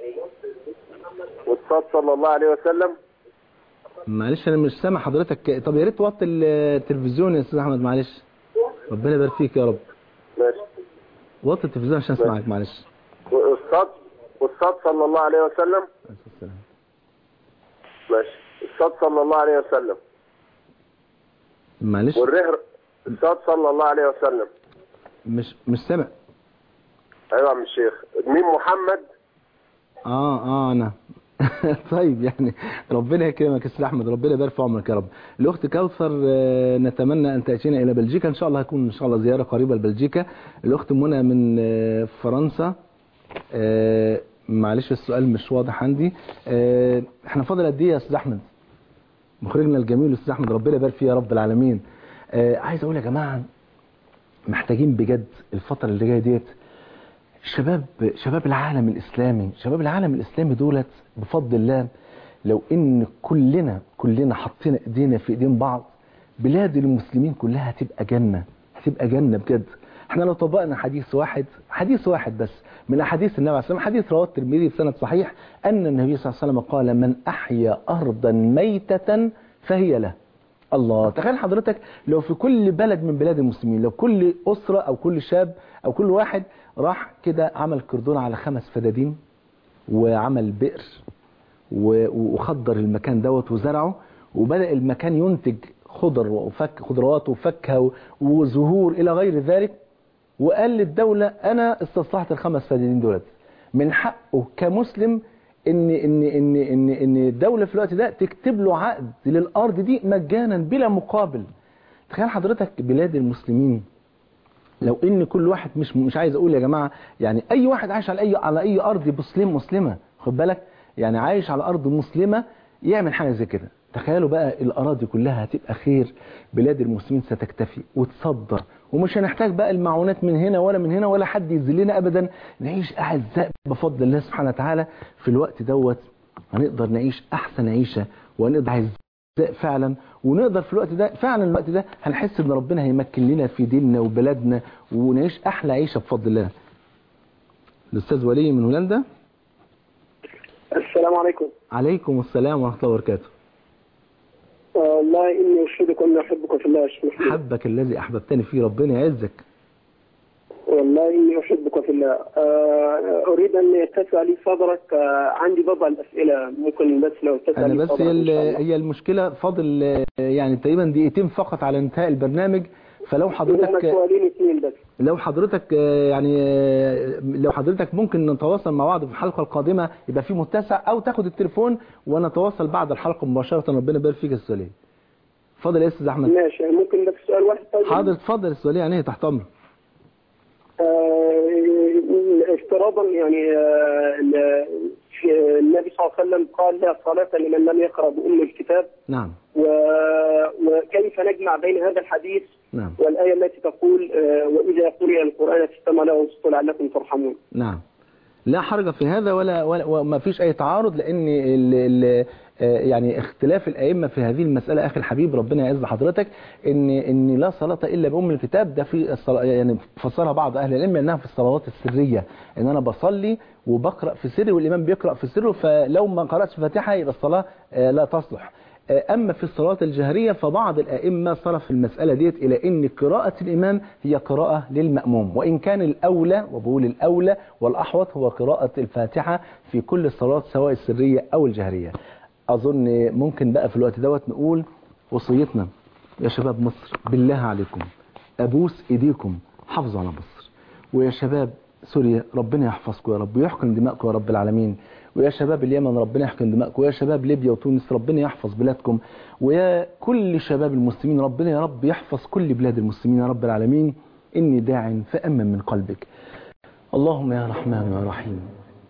والصاد صلى الله عليه وسلم معلش انا مش سامع حضرتك طب يا ريت توطي التلفزيون يا استاذ احمد معلش ربنا يبارك فيك يا رب ماشي وطي التلفزيون عشان اسمعك معلش والصاد والصاد صلى الله عليه وسلم السلام. ماشي الصاد صلى الله عليه وسلم معلش والره الصاد صلى الله عليه وسلم مش مش سامع ايوه يا عم الشيخ ميم محمد اه اه انا طيب يعني ربنا يكرمك يا استاذ احمد ربنا يبارك في عمرك يا رب الاخت كوثر آه، نتمنى ان تاتينا الى بلجيكا ان شاء الله هيكون ان شاء الله زياره قريبه لبلجيكا الاخت منى من آه، فرنسا آه، معلش السؤال مش واضح عندي آه، احنا فاضل قد ايه يا استاذ احمد مخرجنا الجميل استاذ احمد ربنا يبارك فيه يا رب العالمين آه، عايز اقول يا جماعه محتاجين بجد الفتره اللي جايه ديت شباب شباب العالم الإسلامي شباب العالم الإسلامي دولت بفضل الله لو إن كلنا كلنا حطينا إيدينا في إيدين بعض بلاد المسلمين كلها هتبقى جنة هتبقى جنة بجد احنا لو طبقنا حديث واحد حديث واحد بس من أحاديث النبي عليه الصلاة والسلام حديث رواه الترمذي بسند صحيح أن النبي صلى الله عليه وسلم قال من أحيا أرضا ميتة فهي له الله تخيل حضرتك لو في كل بلد من بلاد المسلمين لو كل أسرة أو كل شاب أو كل واحد راح كده عمل كردون على خمس فدادين وعمل بئر و- وخضر المكان دوت وزرعه وبدأ المكان ينتج خضر وفك خضروات وفاكهه و- وزهور إلى غير ذلك وقال للدولة أنا استصلحت الخمس فدادين دولت من حقه كمسلم ان ان ان ان ان الدوله في الوقت ده تكتب له عقد للارض دي مجانا بلا مقابل تخيل حضرتك بلاد المسلمين لو ان كل واحد مش مش عايز اقول يا جماعه يعني اي واحد عايش على اي على اي ارض مسلم مسلمه خد بالك يعني عايش على ارض مسلمه يعمل حاجه زي كده تخيلوا بقى الاراضي كلها هتبقى خير بلاد المسلمين ستكتفي وتصدر ومش هنحتاج بقى المعونات من هنا ولا من هنا ولا حد يذلنا ابدا نعيش اعزاء بفضل الله سبحانه وتعالى في الوقت دوت هنقدر نعيش احسن عيشه وهنقدر اعزاء فعلا ونقدر في الوقت ده فعلا الوقت ده هنحس ان ربنا هيمكن لنا في ديننا وبلادنا ونعيش احلى عيشه بفضل الله الاستاذ ولي من هولندا السلام عليكم عليكم السلام ورحمه الله وبركاته والله اني اشهدك اني احبك في الله يا شيخ محمد حبك الذي احببتني فيه ربنا يعزك والله اني احبك في الله آه، اريد ان يتسع لي صدرك آه، عندي بضع الاسئله ممكن بس لو اتسع انا لي بس صدرك هي إن شاء ال- الله. هي المشكله فاضل آه، يعني تقريبا دقيقتين فقط على انتهاء البرنامج فلو هم حضرتك سؤالين اثنين بس لو حضرتك آه، يعني آه، لو حضرتك ممكن نتواصل مع بعض في الحلقه القادمه يبقى في متسع او تاخد التليفون ونتواصل بعد الحلقه مباشره ربنا يبارك فيك يا استاذ ولي اتفضل يا استاذ احمد ماشي يعني ممكن بس سؤال واحد طيب حاضر اتفضل يا استاذ ولي يعني تحت امرك آه، افتراضا يعني آه، ال- في- النبي صلى الله عليه وسلم قال لا صلاة لمن لم يقرأ بأم الكتاب نعم و- وكيف نجمع بين هذا الحديث نعم والآية التي تقول آه، وإذا قرئ القرآن فاستمعوا له وانصتوا لعلكم ترحمون نعم لا حرج في هذا ولا, ولا وما فيش اي تعارض لان ال ال آه، يعني اختلاف الائمه في هذه المساله اخي الحبيب ربنا يعز حضرتك ان ان لا صلاه الا بام الكتاب ده في الصلاة يعني فسرها بعض اهل العلم انها في الصلوات السريه ان انا بصلي وبقرا في سري والامام بيقرا في سره فلو ما قراتش فاتحه يبقى الصلاه آه، لا تصلح أما في الصلاة الجهرية فبعض الأئمة صرف المسألة ديت إلى أن قراءة الإمام هي قراءة للمأموم وإن كان الأولى وبقول الأولى والأحوط هو قراءة الفاتحة في كل الصلاة سواء السرية أو الجهرية أظن ممكن بقى في الوقت دوت نقول وصيتنا يا شباب مصر بالله عليكم أبوس إيديكم حافظوا على مصر ويا شباب سوريا ربنا يحفظكم يا رب ويحقن دماءكم يا رب العالمين ويا شباب اليمن ربنا يحقن دماءكم ويا شباب ليبيا وتونس ربنا يحفظ بلادكم ويا كل شباب المسلمين ربنا يا رب يحفظ كل بلاد المسلمين يا رب العالمين إني داع فأمن من قلبك اللهم يا رحمن يا رحيم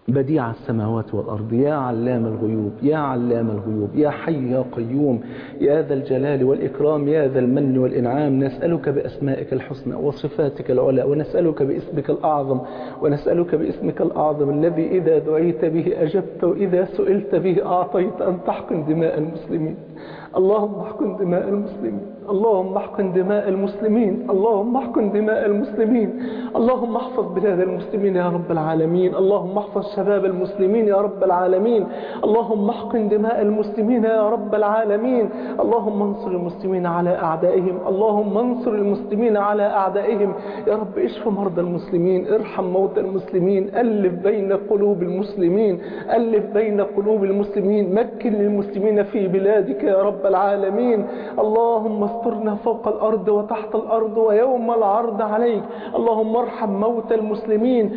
بديع السماوات والأرض يا علام الغيوب يا علام الغيوب يا حي يا قيوم يا ذا الجلال والإكرام يا ذا المن والإنعام نسألك بأسمائك الحسنى وصفاتك العلى ونسألك باسمك الأعظم ونسألك باسمك الأعظم الذي إذا دعيت به أجبت وإذا سئلت به أعطيت أن تحقن دماء المسلمين اللهم احقن دماء المسلمين اللهم احقن دماء المسلمين اللهم احقن دماء المسلمين اللهم احفظ بلاد المسلمين يا رب العالمين اللهم احفظ شباب المسلمين يا رب العالمين اللهم احقن دماء المسلمين يا رب العالمين اللهم انصر المسلمين على أعدائهم اللهم انصر المسلمين على أعدائهم يا رب اشف مرضى المسلمين ارحم موتى المسلمين ألف بين قلوب المسلمين ألف بين قلوب المسلمين مكن للمسلمين في بلادك يا رب العالمين اللهم استرنا فوق الأرض وتحت الأرض ويوم العرض عليك اللهم ارحم موتى المسلمين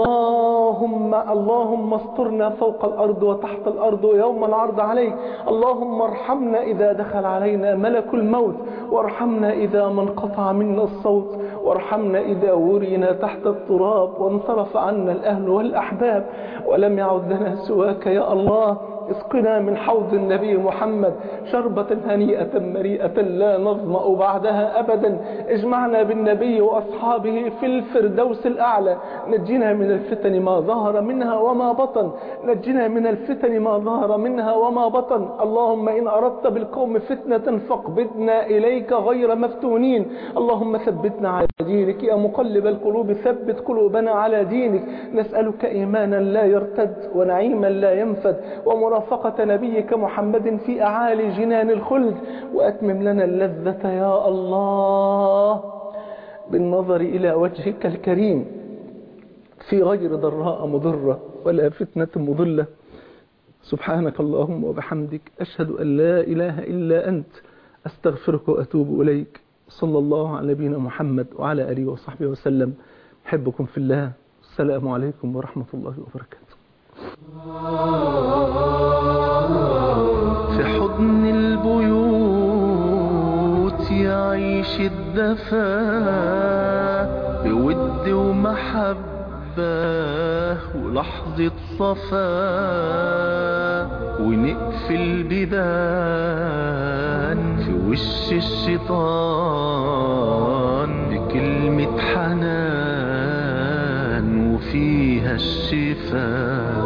اللهم اللهم استرنا فوق الأرض وتحت الأرض ويوم العرض عليك اللهم ارحمنا إذا دخل علينا ملك الموت وارحمنا إذا ما انقطع منا الصوت وارحمنا إذا ورينا تحت التراب وانصرف عنا الأهل والأحباب ولم يعد لنا سواك يا الله اسقنا من حوض النبي محمد شربة هنيئة مريئة لا نظمأ بعدها أبدا اجمعنا بالنبي وأصحابه في الفردوس الأعلى نجنا من الفتن ما ظهر منها وما بطن نجنا من الفتن ما ظهر منها وما بطن اللهم إن أردت بالقوم فتنة فاقبضنا إليك غير مفتونين اللهم ثبتنا على دينك يا مقلب القلوب ثبت قلوبنا على دينك نسألك إيمانا لا يرتد ونعيما لا ينفد ومرافقة نبيك محمد في أعالي جنان الخلد وأتمم لنا اللذة يا الله بالنظر إلى وجهك الكريم في غير ضراء مضرة ولا فتنة مضلة سبحانك اللهم وبحمدك أشهد أن لا إله إلا أنت أستغفرك وأتوب إليك صلى الله على نبينا محمد وعلى آله وصحبه وسلم أحبكم في الله السلام عليكم ورحمة الله وبركاته في حضن البيوت يعيش الدفا بود ومحبة ولحظة صفا ونقفل بيبان في وش الشيطان بكلمة حنان وفيها الشفاء